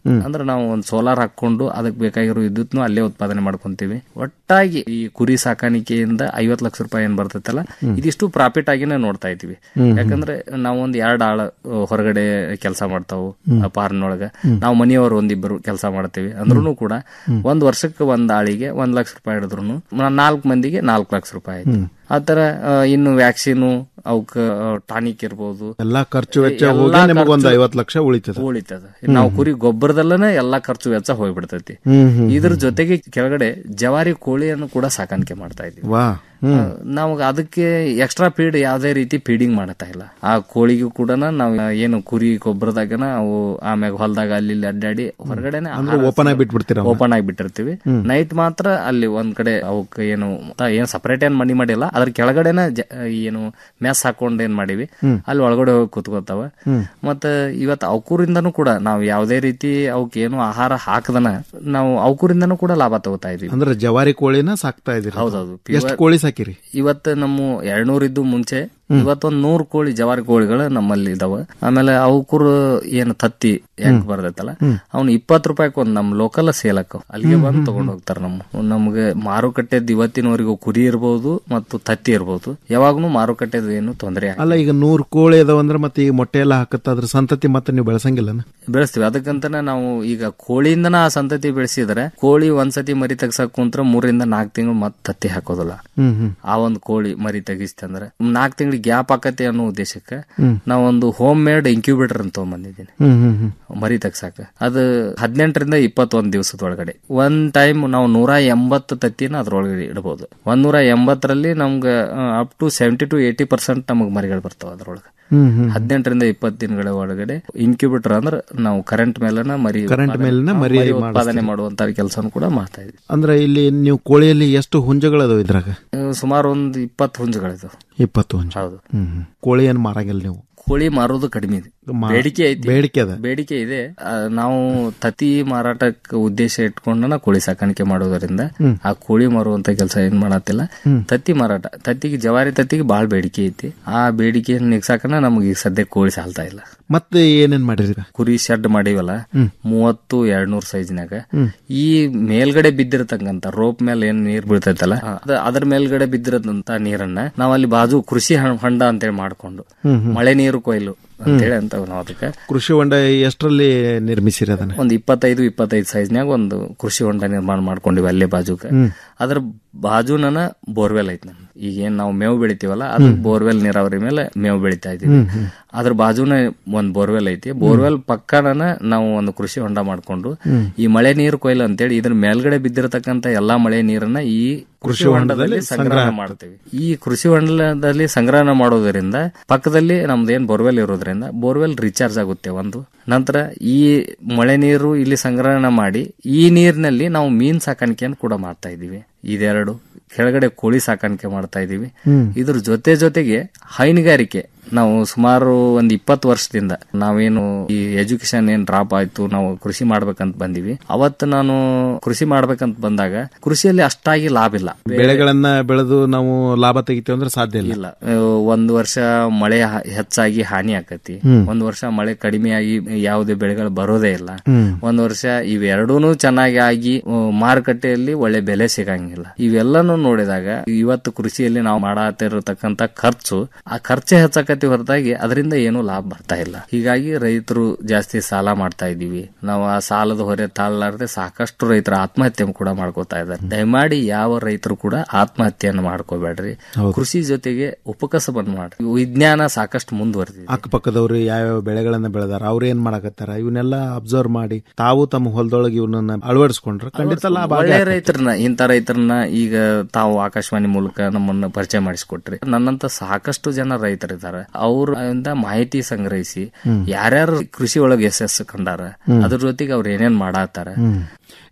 ಹ್ಮ್. ಅಂದ್ರೆ ನಾವು ಒಂದು ಸೋಲಾರ್ ಹಾಕೊಂಡು ಅದಕ್ಕೆ ಬೇಕಾಗಿರೋ ವಿದ್ಯುತ್ನು ಅಲ್ಲೇ ಉತ್ಪಾದನೆ ಮಾಡ್ಕೊಂತೀವಿ ಒಟ್ಟಾಗಿ ಈ ಕುರಿ ಸಾಕಾಣಿಕೆಯಿಂದ ಐವತ್ ಲಕ್ಷ ರೂಪಾಯಿ ಏನ್ ಬರ್ತೈತಲ್ಲ ಹ್ಮ್. ಇದಿಷ್ಟು ಪ್ರಾಫಿಟ್ ಆಗಿನೇ ನೋಡ್ತಾ ಇದೀವಿ ಹ್ಮ್, ಹ್ಮ್. ಯಾಕಂದ್ರೆ ನಾವು ಒಂದ್ ಎರಡ್ ಆಳ ಅಹ್, ಹೊರಗಡೆ ಕೆಲಸ ಮಾಡ್ತಾವು ಹ್ಮ್. ಪಾರ್ನೊಳಗ ಹ್ಮ್. ನಾವು ಮನೆಯವರು ಒಂದಿಬ್ಬರು ಕೆಲಸ ಮಾಡ್ತೀವಿ ಅಂದ್ರೂ ಕೂಡ ಹ್ಮ್. ಒಂದ್ ವರ್ಷಕ್ಕೆ ಒಂದ್ ಆಳಿಗೆ ಒಂದ್ ಲಕ್ಷ ರೂಪಾಯಿ ಹಿಡಿದ್ರು ನಾಲ್ಕು ಮಂದಿಗೆ ನಾಲ್ಕು ಲಕ್ಷ ರೂಪಾಯಿ ಆಯ್ತು ಹ್ಮ್. ಆತರ ಅಹ್, ಇನ್ನು ವ್ಯಾಕ್ಸಿನು ಅವಕ್ಕ ಟಾನಿಕ್ ಇರ್ಬೋದು ಎಲ್ಲಾ ಖರ್ಚು ವೆಚ್ಚ ಎಲ್ಲಾ ಹೋಗಿ ನಿಮಗೆ ಒಂದು ಖರ್ಚು ಐವತ್ ಲಕ್ಷ ಉಳಿತದ ಉಳಿತದ ನಾವು ಕುರಿ ಗೊಬ್ಬರದಲ್ಲೇ ಎಲ್ಲಾ ಖರ್ಚು ವೆಚ್ಚ ಹೋಗ್ಬಿಡ್ತೈತಿ ಹ್ಮ್, ಹ್ಮ್, ಇದ್ರ ಜೊತೆಗೆ ಕೆಳಗಡೆ ಜವಾರಿ ಕೋಳಿಯನ್ನು ಕೂಡ ಸಾಕಾಣಿಕೆ ಮಾಡ್ತಾ ಇದ್ವಿ ವಾ ಹ್ಮ್ ನಾವು ಅದಕ್ಕೆ ಎಕ್ಸ್ಟ್ರಾ ಫೀಡ್ ಯಾವ್ದೇ ರೀತಿ ಫೀಡಿಂಗ್ ಮಾಡತಾ ಇಲ್ಲ ಆ ಕೋಳಿಗೂ ಕೂಡ ನಾವು ಏನು ಕುರಿ ಗೊಬ್ಬರದಾಗನ ಅವು ಆಮ್ಯಾಗ ಹೊಲದಾಗ ಅಲ್ಲಿ ಇಲ್ಲಿ ಅಡ್ಡಾಡಿ ಹೊರಗಡೆನೆ ಅಂದ್ರೆ open ಆಗಿ ಬಿಟ್ಬಿಡ್ತೀರ ಅವನ್ನ? ಓಪನ್ ಆಗಿ ಬಿಟ್ಟಿರ್ತೀವಿ ಹ್ಮ್. ನೈಟ್ ಮಾತ್ರ ಅಲ್ಲಿ ಒಂದ್ ಕಡೆ ಅವಕ್ಕೆ ಏನು ತ- ಏನ್ ಸಪರೇಟ್ ಏನ್ ಮನಿ ಮಾಡಿಲ್ಲ ಅದ್ರ ಕೆಳಗಡೆನ ಜ- ಏನು ಮೆಸ್ ಹಾಕೊಂಡ್ ಏನ್ ಮಾಡಿವಿ ಹ್ಮ್. ಅಲ್ಲಿ ಒಳಗಡೆ ಹೋಗಿ ಕೂತ್ಕೋತಾವ ಹ್ಮ್. ಮತ್ತ ಇವತ್ತು ಅವಕೂರಿಂದನೂ ಕೂಡ ನಾವು ಯಾವುದೇ ರೀತಿ ಅವಕ್ಕೆ ಏನು ಆಹಾರ ಹಾಕದನ ನಾವು ಅವಕೂರಿಂದನೂ ಕೂಡ ಲಾಭ ತಗೋತಾ ಇದೀವಿ ಅಂದ್ರೆ ಜವಾರಿ ಕೋಳಿನ ಸಾಕ್ತಾ ಇದೀರಿ ಹೌದೌದು. ಎಷ್ಟು Pure- ಕೋಳಿ ಸಾಕಿರಿ ಇವತ್ತು ನಮ್ಮ ಎರಡ್ನೂರ್ ಇದ್ದು ಮುಂಚೆ ಇವತ್ತೊಂದ್ ನೂರ್ ಕೋಳಿ ಜವಾರಿ ಕೋಳಿಗಳು ನಮ್ಮಲ್ಲಿ ಇದಾವ ಆಮೇಲೆ ಅವಕೂರು ಏನು ತತ್ತಿ ಯಾಕೆ ಬರ್ತೈತಲ್ಲ ಹ್ಮ್. ಅವ್ನು ಇಪ್ಪತ್ತು ರೂಪಾಯಿಗೆ ಒಂದ್ ನಮ್ ಲೋಕಲ್ ಸೇಲ್ ಆಕ್ಕವ್ ಅಲ್ಲಿಗೆ ಬಂದು ತಗೊಂಡ್ ಹೋಗ್ತಾರ ನಮ್ಮ ನಮ್ಗೆ ಮಾರುಕಟ್ಟೆದ್ ಇವತ್ತಿನವರೆಗೂ ಕುರಿ ಇರ್ಬೋದು ಮತ್ತು ತತ್ತಿ ಇರ್ಬೋದು ಯಾವಾಗ್ಲೂ ಮಾರುಕಟ್ಟೆದ ಏನು ತೊಂದರೆ ಅಲ್ಲ ಈಗ ನೂರ್ ಕೋಳಿ ಅದಾವ ಅಂದ್ರೆ ಮತ್ತೆ ಈಗ ಮೊಟ್ಟೆ ಎಲ್ಲ ಹಾಕತ್ತ ಅದ್ರ ಸಂತತಿ ಮತ್ತೆ ನೀವು ಬೆಳೆಸಂಗಿಲ್ಲನ ಬೆಳೆಸ್ತೀವಿ ಅದಕ್ಕಂತಾನೆ ನಾವು ಈಗ ಕೋಳಿಯಿಂದನ ಆ ಸಂತತಿ ಬೆಳೆಸಿದ್ರೆ ಕೋಳಿ ಒಂದ್ಸತಿ ಮರಿ ತೆಗ್ಸಕ್ ಕುಂತ್ರ ಮೂರಿಂದ ನಾಲ್ಕು ತಿಂಗಳು ಮತ್ತೆ ತತ್ತಿ ಹಾಕೋದಿಲ್ಲ ಹ್ಮ್ ಹ್ಮ್ ಆ ಒಂದು ಕೋಳಿ ಮರಿ ತೆಗಿಸ್ತಂದ್ರೆ ನಾಲ್ಕು ತಿಂಗಳಿಗೆ ಗ್ಯಾಪ್ ಆಕತಿ ಅನ್ನೋ ಉದ್ದೇಶಕ್ಕೆ ಹ್ಮ್. ನಾವೊಂದು ಹೋಮ್ ಮೇಡ್ ಇಂಕ್ಯುಬೇಟರ್ ಅಂತ ತಗೊಂಬಂದಿದ್ದೀನಿ ಹ್ಮ್ ಹ್ಮ್ ಹ್ಮ್ ಮರಿ ತೆಗ್ಸಾಕ ಅದು ಹದಿನೆಂಟರಿಂದ ಇಪ್ಪತ್ತೊಂದು ದಿವಸದ ಒಳಗಡೆ ಒಂದ್ ಟೈಮ್ ನಾವು ನೂರ ಎಂಬತ್ತು ತತ್ತಿನ ಅದ್ರೊಳಗಡೆ ಇಡಬಹುದು ಒಂದ್ ನೂರ ಎಂಬತ್ತರಲ್ಲಿ ನಮ್ಗೆ up to seventy two eighty percent ನಮಗ್ ಮರಿಗಳು ಬರ್ತಾವ ಅದ್ರೊಳಗೆ ಹ್ಮ್ ಹ್ಮ್ ಹದಿನೆಂಟರಿಂದ ಇಪ್ಪತ್ತು ದಿನಗಳ ಒಳಗಡೆ ಇನ್ಕ್ಯುಬೇಟರ್ ಅಂದ್ರೆ ನಾವು ಕರೆಂಟ್ ಮೇಲನ ಮರಿ Current ಉತ್ಪಾದನೆ- ಮೇಲೆನ ಆ, ಮರಿ ಉತ್ಪಾದನೆ ಮಾಡಿಸ್ತೀರಿ. ಮಾಡುವಂತ ಕೆಲಸನೂ ಕೂಡ ಮಾಡ್ತಾ ಇದ್ವಿ ಅಂದ್ರೆ ಇಲ್ಲಿ ನೀವು ಕೋಳಿಯಲ್ಲಿ ಎಷ್ಟು ಹುಂಜಗಳದಾವ ಇದ್ರಾಗ ಸುಮಾರು ಒಂದು ಇಪ್ಪತ್ತು ಹುಂಜಗಳಿದಾವೆ ಇಪ್ಪತ್ತು ಹುಂಜ ಹೌದು ಹ್ಮ್ ಹ್ಮ್ ಕೋಳಿ ಏನ್ ಮಾರಂಗಿಲ್ಲ ನೀವು ಕೋಳಿ ಮಾರೋದು ಕಡಿಮೆ ಇದೆ ಮಾ- ಬೇಡಿಕೆ ಐತಿ ಬೇಡಿಕೆ ಅದ. ಬೇಡಿಕೆ ಇದೆ ಆ, ನಾವು ತತಿ ಮಾರಾಟಕ್ಕೆ ಉದ್ದೇಶ ಇಟ್ಕೊಂಡನ ಕೋಳಿ ಸಾಕಾಣಿಕೆ ಮಾಡೋದರಿಂದ ಹ್ಮ್. ಆ ಕೋಳಿ ಮಾರುವಂತ ಕೆಲಸ ಏನ್ ಮಾಡತ್ತಿಲ್ಲ ಹ್ಮ್. ತತ್ತಿ ಮಾರಾಟ ತತ್ತಿಗೆ ಜವಾರಿ ತತ್ತಿಗೆ ಬಹಳ ಬೇಡಿಕೆ ಐತಿ ಆ ಬೇಡಿಕೆಯನ್ನು ನಿಗ್ಸಾಕನ ನಮಗೆ ಈಗ ಸದ್ಯ ಕೋಳಿ ಸಾಲ್ತಾ ಇಲ್ಲ ಮತ್ತೆ ಏನೇನ್ ಮಾಡಿರಿ ಕುರಿ ಶೆಡ್ ಮಾಡಿವಲ್ಲ ಹ್ಮ್. ಮೂವತ್ತು ಎರಡ್ ನೂರ್ ಸೈಜ್ನಾಗ ಹ್ಮ್. ಈ ಮೇಲ್ಗಡೆ ಬಿದ್ದಿರತಕ್ಕಂತ ರೋಪ್ ಮೇಲೆ ಏನ್ ನೀರ್ ಬೀಳ್ತೈತಲ್ಲ ಅದ- ಅದ್ರ ಮೇಲ್ಗಡೆ ಬಿದ್ದಿರದಂತ ನೀರನ್ನ ನಾವ್ ಅಲ್ಲಿ ಬಾಜು ಕೃಷಿ ಹಣ- ಹೊಂಡ ಅಂತೇಳಿ ಮಾಡ್ಕೊಂಡು ಹ್ಮ್, ಹ್ಮ್. ಮಳೆ ನೀರು ಕೊಯ್ಲು ಅಂತೇಳಿ ಅಂತ ನಾವು ಅದಕ್ಕೆ ಕೃಷಿ ಹೊಂಡ ಎಷ್ಟರಲ್ಲಿ ನಿರ್ಮಿಸಿರಿ ಅದನ್ನ ಒಂದ್ ಇಪ್ಪತ್ತೈದು ಇಪ್ಪತ್ತೈದು ಸೈಜ್ನ್ಯಾಗ ಒಂದು ಕೃಷಿ ಹೊಂಡ ನಿರ್ಮಾಣ ಮಾಡ್ಕೊಂಡಿವಿ ಅಲ್ಲೇ ಬಾಜುಕ ಹ್ಮ್. ಅದ್ರ ಬಾಜುನನ ಬೋರ್ವೆಲ್ ಐತಿ ನಮ್ದು ಈಗ ಏನ್ ನಾವು ಮೇವು ಬೆಳಿತೀವಲ್ಲ ಅದ್ರ ಬೋರ್ವೆಲ್ ನೀರಾವರಿ ಮೇಲೆ ಮೇವು ಬೆಳಿತಾ ಇದೀವಿ ಹ್ಮ್, ಹ್ಮ್. ಅದ್ರ ಬಾಜುನ ಒಂದ್ ಬೋರ್ವೆಲ್ ಐತಿ ಬೋರ್ವೆಲ್ ಪಕ್ಕನ ನಾವು ಒಂದು ಕೃಷಿ ಹೊಂಡ ಮಾಡ್ಕೊಂಡು ಹ್ಮ್. ಈ ಮಳೆ ನೀರು ಕೊಯ್ಲು ಅಂತೇಳಿ ಇದ್ರ ಮೇಲ್ಗಡೆ ಬಿದ್ದಿರತಕ್ಕಂತ ಎಲ್ಲಾ ಮಳೆ ನೀರನ್ನ ಈ ಕೃಷಿ ಹೊಂಡದಲ್ಲಿ ಸಂಗ್ರಹಣ ಸಂಗ್ರಹ ಮಾಡ್ತೀವಿ ಈ ಕೃಷಿ ಹೊಂಡದಲ್ಲಿ ಸಂಗ್ರಹಣ ಮಾಡೋದರಿಂದ ಪಕ್ಕದಲ್ಲಿ ನಮ್ದು ಏನ್ ಬೋರ್ವೆಲ್ ಇರೋದ್ರಿಂದ ಬೋರ್ವೆಲ್ ರಿಚಾರ್ಜ್ ಆಗುತ್ತೆ ಒಂದು ನಂತರ ಈ ಮಳೆ ನೀರು ಇಲ್ಲಿ ಸಂಗ್ರಹಣ ಮಾಡಿ ಈ ನೀರಿನಲ್ಲಿ ನಾವು ಮೀನ್ ಸಾಕಾಣಿಕೆಯನ್ನು ಕೂಡ ಮಾಡ್ತಾ ಇದೀವಿ ಇದೆರಡು ಕೆಳಗಡೆ ಕೋಳಿ ಸಾಕಾಣಿಕೆ ಮಾಡ್ತಾ ಇದೀವಿ ಹ್ಮ್. ಇದ್ರ ಜೊತೆ ಜೊತೆಗೆ ಹೈನುಗಾರಿಕೆ ನಾವು ಸುಮಾರು ಒಂದ್ ಇಪ್ಪತ್ತು ವರ್ಷದಿಂದ ನಾವೇನು ಈ ಎಜುಕೇಶನ್ ಏನ್ ಡ್ರಾಪ್ ಆಯ್ತು ನಾವು ಕೃಷಿ ಮಾಡ್ಬೇಕಂತ ಬಂದಿವಿ ಅವತ್ತು ನಾನು ಕೃಷಿ ಮಾಡ್ಬೇಕಂತ ಬಂದಾಗ ಕೃಷಿಯಲ್ಲಿ ಅಷ್ಟಾಗಿ ಲಾಭ ಇಲ್ಲ ಬೆಳೆಗಳನ್ನ ಬೆಳೆದು ನಾವು ಲಾಭ ತೆಗಿತೀವಿ ಅಂದ್ರೆ ಸಾಧ್ಯ ಇಲ್ಲ ಇಲ್ಲ ಅಹ್, ಒಂದ್ ವರ್ಷ ಮಳೆ ಹ- ಹೆಚ್ಚಾಗಿ ಹಾನಿ ಆಕತಿ ಹ್ಮ್. ಒಂದ್ ವರ್ಷ ಮಳೆ ಕಡಿಮೆಯಾಗಿ ಯಾವುದೇ ಬೆಳೆಗಳು ಬರೋದೇ ಇಲ್ಲ ಹ್ಮ್. ಒಂದ್ ವರ್ಷ ಇವೆರಡೂನು ಚೆನ್ನಾಗಿ ಆಗಿ ಅಹ್, ಮಾರುಕಟ್ಟೆಯಲ್ಲಿ ಒಳ್ಳೆ ಬೆಲೆ ಸಿಗಂಗಿಲ್ಲ ಇವೆಲ್ಲನೂ ನೋಡಿದಾಗ ಇವತ್ತು ಕೃಷಿಯಲ್ಲಿ ನಾವು ಮಾಡತ್ತಿರತಕ್ಕಂತ ಖರ್ಚು ಆ ಖರ್ಚೆ ಹೆಚ್ಚಾಕತಿ ಹೊರತಾಗಿ ಅದರಿಂದ ಏನು ಲಾಭ ಬರ್ತಾ ಇಲ್ಲ ಹೀಗಾಗಿ ರೈತರು ಜಾಸ್ತಿ ಸಾಲ ಮಾಡ್ತಾ ಇದೀವಿ ನಾವು ಆ ಸಾಲದ ಹೊರೆ ತಾಳಲಾರದೆ ಸಾಕಷ್ಟು ರೈತರು ಆತ್ಮಹತ್ಯೆ ಕೂಡ ಮಾಡ್ಕೋತಾ ಇದ್ದಾರೆ ದಯಮಾಡಿ ಯಾವ ರೈತರು ಕೂಡ ಆತ್ಮಹತ್ಯೆಯನ್ನು ಮಾಡ್ಕೋಬೇಡ್ರಿ ಹೌದು. ಕೃಷಿ ಜೊತೆಗೆ ಉಪಕಸಬನ್ನು ಮಾಡ್ರಿ ವಿಜ್ಞಾನ ಸಾಕಷ್ಟು ಮುಂದುವರೆದಿದೆ ಅಕ್ಕಪಕ್ಕದವ್ರು ಯಾವ್ಯಾವ ಬೆಳೆಗಳನ್ನ ಬೆಳೆದಾರ ಅವ್ರು ಏನ್ ಮಾಡಕತ್ತಾರ ಇವನ್ನೆಲ್ಲ ಅಬ್ಸರ್ವ್ ಮಾಡಿ ತಾವು ತಮ್ಮ ಹೊಲದೊಳಗೆ ಇವನನ್ನ ಅಳವಡಿಸ್ಕೊಂಡ್ರೆ ಖಂಡಿತ ಲಾಭ ಆಗೇ ಒಳ್ಳೆ ಆಗ್ತದೆ. ರೈತರನ್ನ ಇಂಥ ರೈತರನ್ನ ಈಗ ತಾವು ಆಕಾಶವಾಣಿ ಮೂಲಕ ನಮ್ಮನ್ನ ಪರಿಚಯ ಮಾಡಿಸ್ಕೊಟ್ರಿ ನನ್ನಂತ ಸಾಕಷ್ಟು ಜನ ರೈತರಿದ್ದಾರೆ ಅವ್ರಿಂದ ಮಾಹಿತಿ ಸಂಗ್ರಹಿಸಿ ಹ್ಮ್. ಯಾರ್ಯಾರು ಕೃಷಿ ಒಳಗೆ ಯಶಸ್ಸು ಕಂಡಾರ ಹ್ಮ್. ಅದ್ರ ಜೊತೆಗೆ ಅವ್ರು ಏನೇನ್ ಮಾಡಾತಾರ ಹ್ಮ್.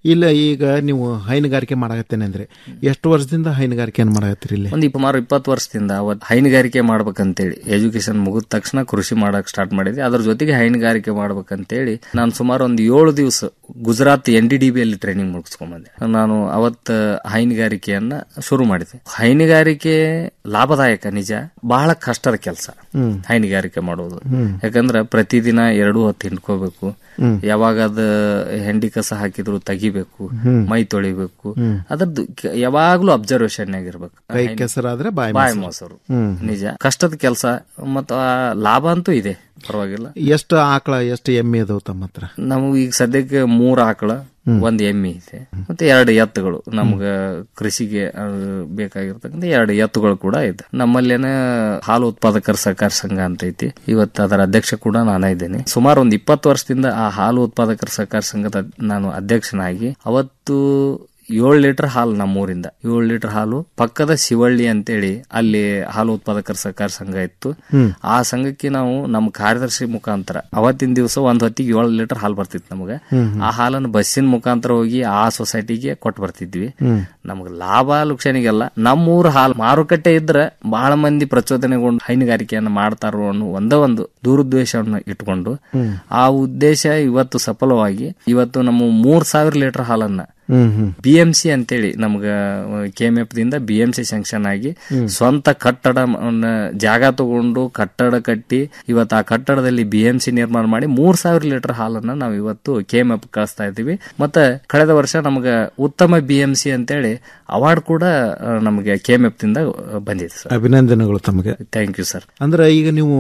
ಇಲ್ಲ ಈಗ ನೀವು ಹೈನುಗಾರಿಕೆ ಮಾಡಕತ್ತೇನೆ ಅಂದ್ರೆ ಎಷ್ಟು ವರ್ಷದಿಂದ ಹೈನುಗಾರಿಕೆಯನ್ನು ಮಾಡಕತ್ತೀರಿ ಇಲ್ಲಿ ಒಂದು ಸುಮಾರು ಇಪ್ಪತ್ತು ವರ್ಷದಿಂದ ಅವತ್ತು ಹೈನುಗಾರಿಕೆ ಮಾಡ್ಬೇಕಂತೇಳಿ ಎಜುಕೇಶನ್ ಮುಗಿದ ತಕ್ಷಣ ಕೃಷಿ ಮಾಡಕ್ ಸ್ಟಾರ್ಟ್ ಮಾಡಿದ್ದೆ ಅದ್ರ ಜೊತೆಗೆ ಹೈನುಗಾರಿಕೆ ಮಾಡ್ಬೇಕಂತೇಳಿ ನಾನು ಸುಮಾರು ಒಂದು ಏಳು ದಿವಸ Gujarat N D D B ಅಲ್ಲಿ ಟ್ರೈನಿಂಗ್ ಮುಗಿಸ್ಕೊಂಡ್ಬಂದೆ ನಾನು ಅವತ್ತ ಹೈನುಗಾರಿಕೆಯನ್ನ ಶುರು ಮಾಡಿದೆ ಹೈನುಗಾರಿಕೆ ಲಾಭದಾಯಕ ನಿಜ ಬಹಳ ಕಷ್ಟದ ಕೆಲಸ ಹ್ಮ್. ಹೈನುಗಾರಿಕೆ ಮಾಡುವುದು ಹ್ಮ್. ಯಾಕಂದ್ರೆ ಪ್ರತಿದಿನ ಎರಡು ಹೊತ್ತು ಹಿಂಡ್ಕೋಬೇಕು ಹ್ಮ್. ಯಾವಾಗ ಅದ ಹೆಂಡಿ ಕಸ ಹಾಕಿದ್ರು ತೆಗಿಬೇಕು ಹ್ಮ್. ಮೈ ತೊಳಿಬೇಕು ಹ್ಮ್. ಅದ್ರದ್ದು ಕ- ಯಾವಾಗ್ಲೂ ಅಬ್ಸರ್ವೇಷನ್ ಆಗಿರ್ಬೇಕು ಕೈ ಕೆಸರಾದ್ರೆ ಬಾಯಿ ಬಾಯಿ ಮೊಸರು. ಮೊಸರು ಹ್ಮ್. ನಿಜ ಕಷ್ಟದ ಕೆಲಸ ಮತ್ತು ಆ ಲಾಭ ಅಂತೂ ಇದೆ ಪರವಾಗಿಲ್ಲ ಎಷ್ಟು ಆಕಳ ಎಷ್ಟು ಎಮ್ಮೆ ಅದಾವ ತಮ್ಮ ಹತ್ರ ನಮಗೆ ಈಗ ಸದ್ಯಕ್ಕೆ ಮೂರ್ ಆಕಳ ಹ್ಮ್. ಒಂದ್ ಎಮ್ಮೆ ಇದೆ ಮತ್ತೆ ಎರಡು ಎತ್ತುಗಳು ನಮ್ಗ ಕೃಷಿಗೆ ಆ, ಬೇಕಾಗಿರ್ತಕ್ಕಂಥ ಎರಡು ಎತ್ತುಗಳು ಕೂಡ ಇದೆ ನಮ್ಮಲ್ಲೇನ ಹಾಲು ಉತ್ಪಾದಕರ ಸಹಕಾರ ಸಂಘ ಅಂತ ಐತಿ ಇವತ್ತು ಅದರ ಅಧ್ಯಕ್ಷ ಕೂಡ ನಾನೇ ಇದ್ದೇನೆ ಸುಮಾರು ಒಂದ್ ಇಪ್ಪತ್ತು ವರ್ಷದಿಂದ ಆ ಹಾಲು ಉತ್ಪಾದಕರ ಸಹಕಾರ ಸಂಘದ ನಾನು ಅಧ್ಯಕ್ಷನಾಗಿ ಅವತ್ತು ಏಳು ಲೀಟರ್ ಹಾಲು ನಮ್ಮೂರಿಂದ ಏಳು ಲೀಟರ್ ಹಾಲು ಪಕ್ಕದ ಶಿವಳ್ಳಿ ಅಂತೇಳಿ ಅಲ್ಲಿ ಹಾಲು ಉತ್ಪಾದಕರ ಸಹಕಾರ ಸಂಘ ಇತ್ತು ಹ್ಮ್. ಆ ಸಂಘಕ್ಕೆ ನಾವು ನಮ್ಮ ಕಾರ್ಯದರ್ಶಿ ಮುಖಾಂತರ ಅವತ್ತಿನ ದಿವಸ ಒಂದ್ ಹೊತ್ತಿಗೆ ಏಳು ಲೀಟರ್ ಹಾಲು ಬರ್ತಿತ್ತು ನಮಗೆ ಹ್ಮ್, ಹ್ಮ್. ಆ ಹಾಲನ್ನು ಬಸ್ಸಿನ ಮುಖಾಂತರ ಹೋಗಿ ಆ ಸೊಸೈಟಿಗೆ ಕೊಟ್ಟು ಬರ್ತಿದ್ವಿ ಹ್ಮ್. ನಮ್ಗೆ ಲಾಭ ಲುಕ್ಷಣಿಗೆಲ್ಲ ನಮ್ಮೂರ ಹಾಲು ಮಾರುಕಟ್ಟೆ ಇದ್ರೆ ಬಹಳ ಮಂದಿ ಪ್ರಚೋದನೆಗೊಂಡು ಹೈನುಗಾರಿಕೆಯನ್ನು ಮಾಡ್ತಾರೋ ಅನ್ನೋ ಒಂದೇ ಒಂದು ದೂರುದ್ದೇಶವನ್ನು ಇಟ್ಕೊಂಡು ಹ್ಮ್. ಆ ಉದ್ದೇಶ ಇವತ್ತು ಸಫಲವಾಗಿ ಇವತ್ತು ನಮ್ಮ ಮೂರ್ ಸಾವಿರ ಲೀಟರ್ ಹಾಲನ್ನ ಹ್ಮ್ ಹ್ಮ್ ಬಿ ಎಂ ಸಿ ಅಂತೇಳಿ ನಮ್ಗ ಕೆ ಎಂ ಎಫ್ ದಿಂದ ಬಿ ಎಂ ಸಿ ಸ್ಯಾಂಕ್ಷನ್ ಆಗಿ ಹ್ಮ್. ಸ್ವಂತ ಕಟ್ಟಡ ಮ- ಜಾಗ ತಗೊಂಡು ಕಟ್ಟಡ ಕಟ್ಟಿ ಇವತ್ತು ಆ ಕಟ್ಟಡದಲ್ಲಿ ಬಿ ಎಂ ಸಿ ನಿರ್ಮಾಣ ಮಾಡಿ ಮೂರ್ ಸಾವಿರ ಲೀಟರ್ ಹಾಲನ್ನ ನಾವು ಇವತ್ತು ಕೆ ಎಂ ಎಫ್ ಕಳಿಸ್ತಾ ಇದ್ದೀವಿ ಮತ್ತೆ ಕಳೆದ ವರ್ಷ ನಮ್ಗ ಉತ್ತಮ ಬಿ ಎಂ ಸಿ ಅಂತೇಳಿ ಅವಾರ್ಡ್ ಕೂಡ ಆ, ನಮ್ಗೆ ಕೆ ಎಂ ಎಫ್ ದಿಂದ ಆ, ಬಂದಿದೆ ಸರ್ ಅಭಿನಂದನೆಗಳು ತಮಗೆ ಥ್ಯಾಂಕ್ ಯು ಸರ್ ಅಂದ್ರೆ ಈಗ ನೀವು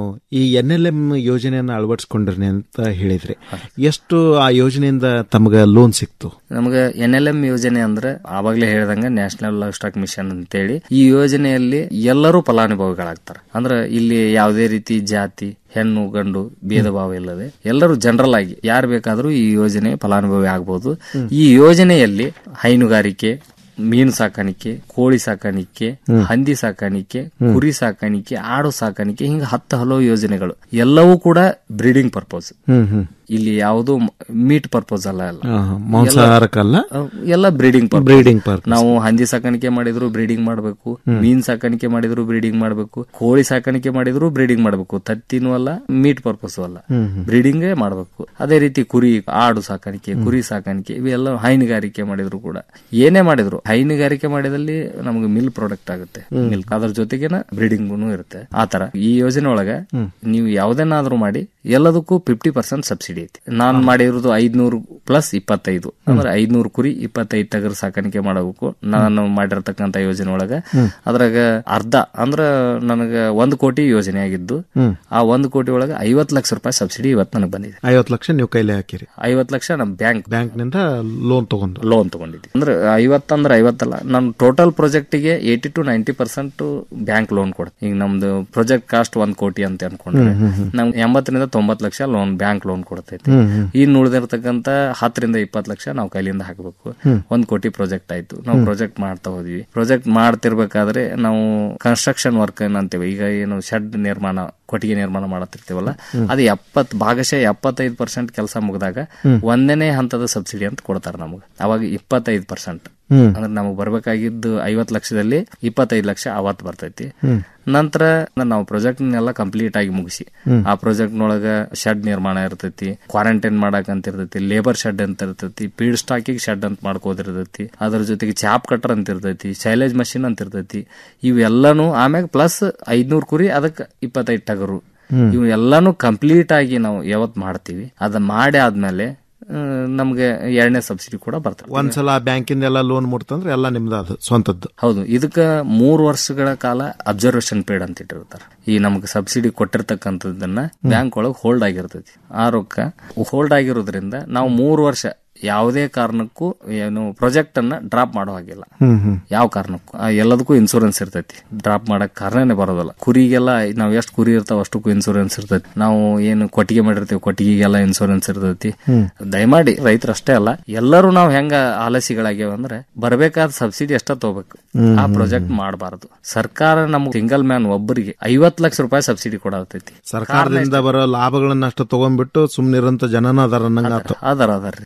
ಈ ಎನ್ ಎಲ್ ಎಂ ಯೋಜನೆಯನ್ನು ಅಳವಡಿಸ್ಕೊಂಡ್ರಿ ಅಂತ ಹೇಳಿದ್ರಿ ಎಷ್ಟು ಆ ಯೋಜನೆಯಿಂದ ತಮಗೆ ಲೋನ್ ಸಿಕ್ತು ನಮಗೆ ಎನ್ ಎಲ್ ಎಂ ಯೋಜನೆ ಅಂದ್ರೆ ಆವಾಗಲೇ ಹೇಳಿದಂಗ ನ್ಯಾಷನಲ್ ಲೈಫ್ ಸ್ಟಾಕ್ ಮಿಷನ್ ಅಂತೇಳಿ ಈ ಯೋಜನೆಯಲ್ಲಿ ಎಲ್ಲರೂ ಫಲಾನುಭವಿಗಳಾಗ್ತಾರೆ ಅಂದ್ರೆ ಇಲ್ಲಿ ಯಾವುದೇ ರೀತಿ ಜಾತಿ ಹೆಣ್ಣು ಗಂಡು ಭೇದ ಭಾವ ಇಲ್ಲದೆ ಎಲ್ಲರೂ ಜನರಲ್ ಆಗಿ ಯಾರು ಬೇಕಾದರೂ ಈ ಯೋಜನೆ ಫಲಾನುಭವಿ ಆಗಬಹುದು ಈ ಯೋಜನೆಯಲ್ಲಿ ಹೈನುಗಾರಿಕೆ ಮೀನು ಸಾಕಾಣಿಕೆ ಕೋಳಿ ಸಾಕಾಣಿಕೆ ಹ್ಮ್. ಹಂದಿ ಸಾಕಾಣಿಕೆ ಹ್ಮ್. ಕುರಿ ಸಾಕಾಣಿಕೆ ಆಡು ಸಾಕಾಣಿಕೆ ಹಿಂಗ ಹತ್ತು ಹಲವು ಯೋಜನೆಗಳು ಎಲ್ಲವೂ ಕೂಡ ಬ್ರೀಡಿಂಗ್ ಪರ್ಪಸ್ ಹ್ಮ್ ಹ್ಮ್ ಇಲ್ಲಿ ಯಾವುದು ಮೀಟ್ ಪರ್ಪಸ್ ಅಲ್ಲ ಅಲ್ಲ ಆಹಾ, ಮಾಂಸಾಹಾರಕ್ಕಲ್ಲ? ಎಲ್ಲ- ಎಲ್ಲ ಬ್ರೀಡಿಂಗ್ Breeding purpose. ನಾವು ಹಂದಿ ಸಾಕಾಣಿಕೆ ಮಾಡಿದ್ರು ಬ್ರೀಡಿಂಗ್ ಮಾಡಬೇಕು ಹ್ಮ್. ಮೀನ್ ಸಾಕಾಣಿಕೆ ಮಾಡಿದ್ರು ಬ್ರೀಡಿಂಗ್ ಮಾಡಬೇಕು ಕೋಳಿ ಸಾಕಾಣಿಕೆ ಮಾಡಿದ್ರು ಬ್ರೀಡಿಂಗ್ ಮಾಡಬೇಕು ತತ್ತಿನೂ ಅಲ್ಲ ಮೀಟ್ ಪರ್ಪಸ್ ಅಲ್ಲ ಹ್ಮ್ ಹ್ಮ್. ಬ್ರೀಡಿಂಗ್ ಮಾಡಬೇಕು ಅದೇ ರೀತಿ ಕುರಿ ಆಡು ಸಾಕಾಣಿಕೆ ಕುರಿ ಸಾಕಾಣಿಕೆ ಇವೆಲ್ಲ ಹೈನುಗಾರಿಕೆ ಮಾಡಿದ್ರು ಕೂಡ ಏನೇ ಮಾಡಿದ್ರು ಹೈನುಗಾರಿಕೆ ಮಾಡಿದಲ್ಲಿ ನಮಗೆ ಮಿಲ್ ಪ್ರಾಡಕ್ಟ್ ಆಗುತ್ತೆ ಹ್ಮ್. ಮಿಲ್ಕ್ ಅದ್ರ ಜೊತೆಗೇನ ಬ್ರೀಡಿಂಗ್ ಇರುತ್ತೆ ಆತರ ಈ ಯೋಜನೆ ಒಳಗ ಹ್ಮ್. ನೀವು ಯಾವ್ದನ್ನಾದ್ರೂ ಮಾಡಿ ಎಲ್ಲದಕ್ಕೂ ಫಿಫ್ಟಿ ಪರ್ಸೆಂಟ್ ಸಬ್ಸಿಡಿ ಐತಿ ನಾನ್ ಮಾಡಿರೋದು ಐದ್ನೂರು ಪ್ಲಸ್ ಇಪ್ಪತ್ತೈದು ಅಂದ್ರೆ ಐದ್ನೂರು ಕುರಿ ಇಪ್ಪತ್ತೈದು ಟಗರ್ ಸಾಕಾಣಿಕೆ ಮಾಡಬೇಕು ನಾನು ಮಾಡಿರ್ತಕ್ಕಂತ ಯೋಜನೆ ಒಳಗ ಹ್ಮ್. ಅದ್ರಾಗ ಅರ್ಧ ಅಂದ್ರ ನನಗ ಒಂದ್ ಕೋಟಿ ಯೋಜನೆ ಆಗಿದ್ದು ಹ್ಮ್. ಆ ಒಂದ್ ಕೋಟಿ ಒಳಗ ಐವತ್ ಲಕ್ಷ ರೂಪಾಯಿ ಸಬ್ಸಿಡಿ ಇವತ್ತು ನನಗೆ ಬಂದಿದೆ ಐವತ್ತು ಲಕ್ಷ ನೀವು ಕೈಲಿ ಹಾಕಿರಿ ಐವತ್ ಲಕ್ಷ ನಮ್ ಬ್ಯಾಂಕ್ ಬ್ಯಾಂಕ್ನಿಂದ ಲೋನ್ ತಗೊಂಡು ಲೋನ್ ತಗೊಂಡಿದ್ದೆ ಅಂದ್ರೆ ಐವತ್ತಂದ್ರೆ ಐವತ್ತಲ್ಲ ನಾನು ಟೋಟಲ್ ಪ್ರಾಜೆಕ್ಟಿಗೆ eighty two ninety percent bank loan ಕೊಡುತ್ತೆ ಈಗ ನಮ್ದು ಪ್ರಾಜೆಕ್ಟ್ ಕಾಸ್ಟ್ ಒಂದ್ ಕೋಟಿ ಅಂತ ಅನ್ಕೊಂಡ್ರೆ ಹ್ಮ್, ಹ್ಮ್, ಹ್ಮ್. ನಮ್ಗೆ ಎಂಬತ್ತರಿಂದ ತೊಂಬತ್ತು ಲಕ್ಷ ಲೋನ್ ಬ್ಯಾಂಕ್ ಲೋನ್ ಕೊಡ್ತೈತಿ ಹ್ಮ್, ಹ್ಮ್. ಇನ್ನು ಉಳಿದಿರ್ತಕ್ಕಂತ ಹತ್ತರಿಂದ ಇಪ್ಪತ್ತು ಲಕ್ಷ ನಾವು ಕೈಲಿಂದ ಹಾಕಬೇಕು ಹ್ಮ್. ಒಂದ್ ಕೋಟಿ ಪ್ರಾಜೆಕ್ಟ್ ಆಯ್ತು ನಾವು ಹ್ಮ್. ಪ್ರಾಜೆಕ್ಟ್ ಮಾಡ್ತಾ ಹೋದ್ವಿ ಪ್ರಾಜೆಕ್ಟ್ ಮಾಡ್ತಿರ್ಬೇಕಾದ್ರೆ ನಾವು ಕನ್ಸ್ಟ್ರಕ್ಷನ್ ವರ್ಕ್ ಏನಂತೀವಿ ಈಗ ಏನು ಶೆಡ್ ನಿರ್ಮಾಣ ಕೊಟ್ಟಿಗೆ ನಿರ್ಮಾಣ ಮಾಡತ್ತಿರ್ತೀವಲ್ಲ ಹ್ಮ್. ಅದು ಎಪ್ಪತ್ ಭಾಗಶಃ ಎಪ್ಪತ್ತೈದು ಪರ್ಸೆಂಟ್ ಕೆಲಸ ಮುಗಿದಾಗ ಹ್ಮ್. ಒಂದನೇ ಹಂತದ ಸಬ್ಸಿಡಿ ಅಂತ ಕೊಡ್ತಾರೆ ನಮಗೆ ಅವಾಗ ಇಪ್ಪತ್ತೈದು ಪರ್ಸೆಂಟ್ ಹ್ಮ್. ಅಂದ್ರೆ ನಮಗೆ ಬರ್ಬೇಕಾಗಿದ್ದು ಐವತ್ತು ಲಕ್ಷದಲ್ಲಿ ಇಪ್ಪತ್ತೈದು ಲಕ್ಷ ಅವತ್ತು ಬರ್ತೈತಿ ಹ್ಮ್. ನಂತರ ನಾವು ಪ್ರಾಜೆಕ್ಟ್ ನೆಲ್ಲ ಕಂಪ್ಲೀಟ್ ಆಗಿ ಮುಗಿಸಿ ಹ್ಮ್. ಆ ಪ್ರಾಜೆಕ್ಟ್ ನೊಳಗ ಶೆಡ್ ನಿರ್ಮಾಣ ಇರ್ತೈತಿ ಕ್ವಾರಂಟೈನ್ ಮಾಡಕ್ ಅಂತ ಇರ್ತೈತಿ ಲೇಬರ್ ಶೆಡ್ ಅಂತ ಇರ್ತೈತಿ ಫೀಡ್ ಸ್ಟಾಕಿಗೆ ಶೆಡ್ ಅಂತ ಮಾಡ್ಕೋದಿರ್ತೈತಿ ಅದ್ರ ಜೊತೆಗೆ ಚಾಪ್ ಕಟರ್ ಅಂತ ಇರ್ತೈತಿ ಶೈಲೇಜ್ ಮಷಿನ್ ಅಂತ ಇರ್ತೈತಿ ಇವೆಲ್ಲಾನು ಆಮ್ಯಾಗ ಪ್ಲಸ್ ಐದ್ನೂರ್ ಕುರಿ ಅದಕ್ಕೆ ಇಪ್ಪತ್ತೈದು ಟಗರು ಹ್ಮ್. ಇವು ಎಲ್ಲಾನು ಕಂಪ್ಲೀಟ್ ಆಗಿ ನಾವು ಯಾವತ್ ಮಾಡ್ತೀವಿ ಅದ ಮಾಡಿ ಆದ್ಮೇಲೆ ಆ, ನಮ್ಗೆ ಎರಡನೇ ಸಬ್ಸಿಡಿ ಕೂಡ ಬರ್ತದೆ ಒಂದ್ಸಲ ಬ್ಯಾಂಕಿಂದ ಎಲ್ಲ ಲೋನ್ ಮುಟ್ತಂದ್ರೆ ಎಲ್ಲ ನಿಮ್ದು ಅದು ಸ್ವಂತದ್ದು ಹೌದು ಇದಕ್ಕ ಮೂರು ವರ್ಷಗಳ ಕಾಲ ಅಬ್ಸರ್ವೇಷನ್ ಪೀರಿಯಡ್ ಅಂತ ಇಟ್ಟಿರ್ತಾರೆ ಈ ನಮ್ಗೆ ಸಬ್ಸಿಡಿ ಕೊಟ್ಟಿರ್ತಕ್ಕಂಥದ್ದನ್ನ ಬ್ಯಾಂಕ್ ಒಳಗೆ ಹೋಲ್ಡ್ ಆಗಿರ್ತೈತಿ ಆ ರೊಕ್ಕ ಹೋಲ್ಡ್ ಆಗಿರೋದ್ರಿಂದ ನಾವು ಮೂರು ವರ್ಷ ಯಾವುದೇ ಕಾರಣಕ್ಕೂ ಏನು ಪ್ರಾಜೆಕ್ಟ್ ಅನ್ನ ಡ್ರಾಪ್ ಮಾಡೋ ಹಾಗಿಲ್ಲ ಹ್ಮ್ ಹ್ಮ್ ಯಾವ ಕಾರಣಕ್ಕೂ ಆ ಎಲ್ಲದಕ್ಕೂ ಇನ್ಸೂರೆನ್ಸ್ ಇರ್ತೈತಿ ಡ್ರಾಪ್ ಮಾಡಕ್ ಕಾರಣನೇ ಬರೋದಲ್ಲ ಕುರಿಗೆಲ್ಲ ನಾವ್ ಎಷ್ಟು ಕುರಿ ಇರ್ತಾವ ಅಷ್ಟಕ್ಕೂ ಇನ್ಸೂರೆನ್ಸ್ ಇರ್ತೈತಿ ನಾವು ಏನು ಕೊಟ್ಟಿಗೆ ಮಾಡಿರ್ತೀವಿ ಕೊಟ್ಟಿಗೆಗೆಲ್ಲ ಇನ್ಸೂರೆನ್ಸ್ ಇರ್ತೈತಿ ಹ್ಮ್. ದಯಮಾಡಿ ರೈತರು ಅಷ್ಟೇ ಅಲ್ಲ ಎಲ್ಲರೂ ನಾವು ಹೆಂಗ ಆಲಸಿಗಳಾಗ್ಯಾವ ಅಂದ್ರೆ ಬರ್ಬೇಕಾದ ಸಬ್ಸಿಡಿ ಅಷ್ಟ ತಗೋಬೇಕು ಹ್ಮ್, ಆ ಹ್ಮ್, ಪ್ರಾಜೆಕ್ಟ್ ಮಾಡಬಾರದು ಸರ್ಕಾರ ನಮ್ಗೆ ಸಿಂಗಲ್ ಮ್ಯಾನ್ ಒಬ್ಬರಿಗೆ ಐವತ್ ಲಕ್ಷ ರೂಪಾಯಿ ಸಬ್ಸಿಡಿ ಕೊಡತೈತಿ ಸರ್ಕಾರದಿಂದ ಬರೋ ಲಾಭಗಳನ್ನ ಅಷ್ಟು ತಗೊಂಡ್ಬಿಟ್ಟು ಸುಮ್ನಿರಂತ ಜನನ ಅದಾರ ಅನ್ನಂಗ ಆತು ಅದಾರ ಅದಾರ್ರಿ ಅದಾರು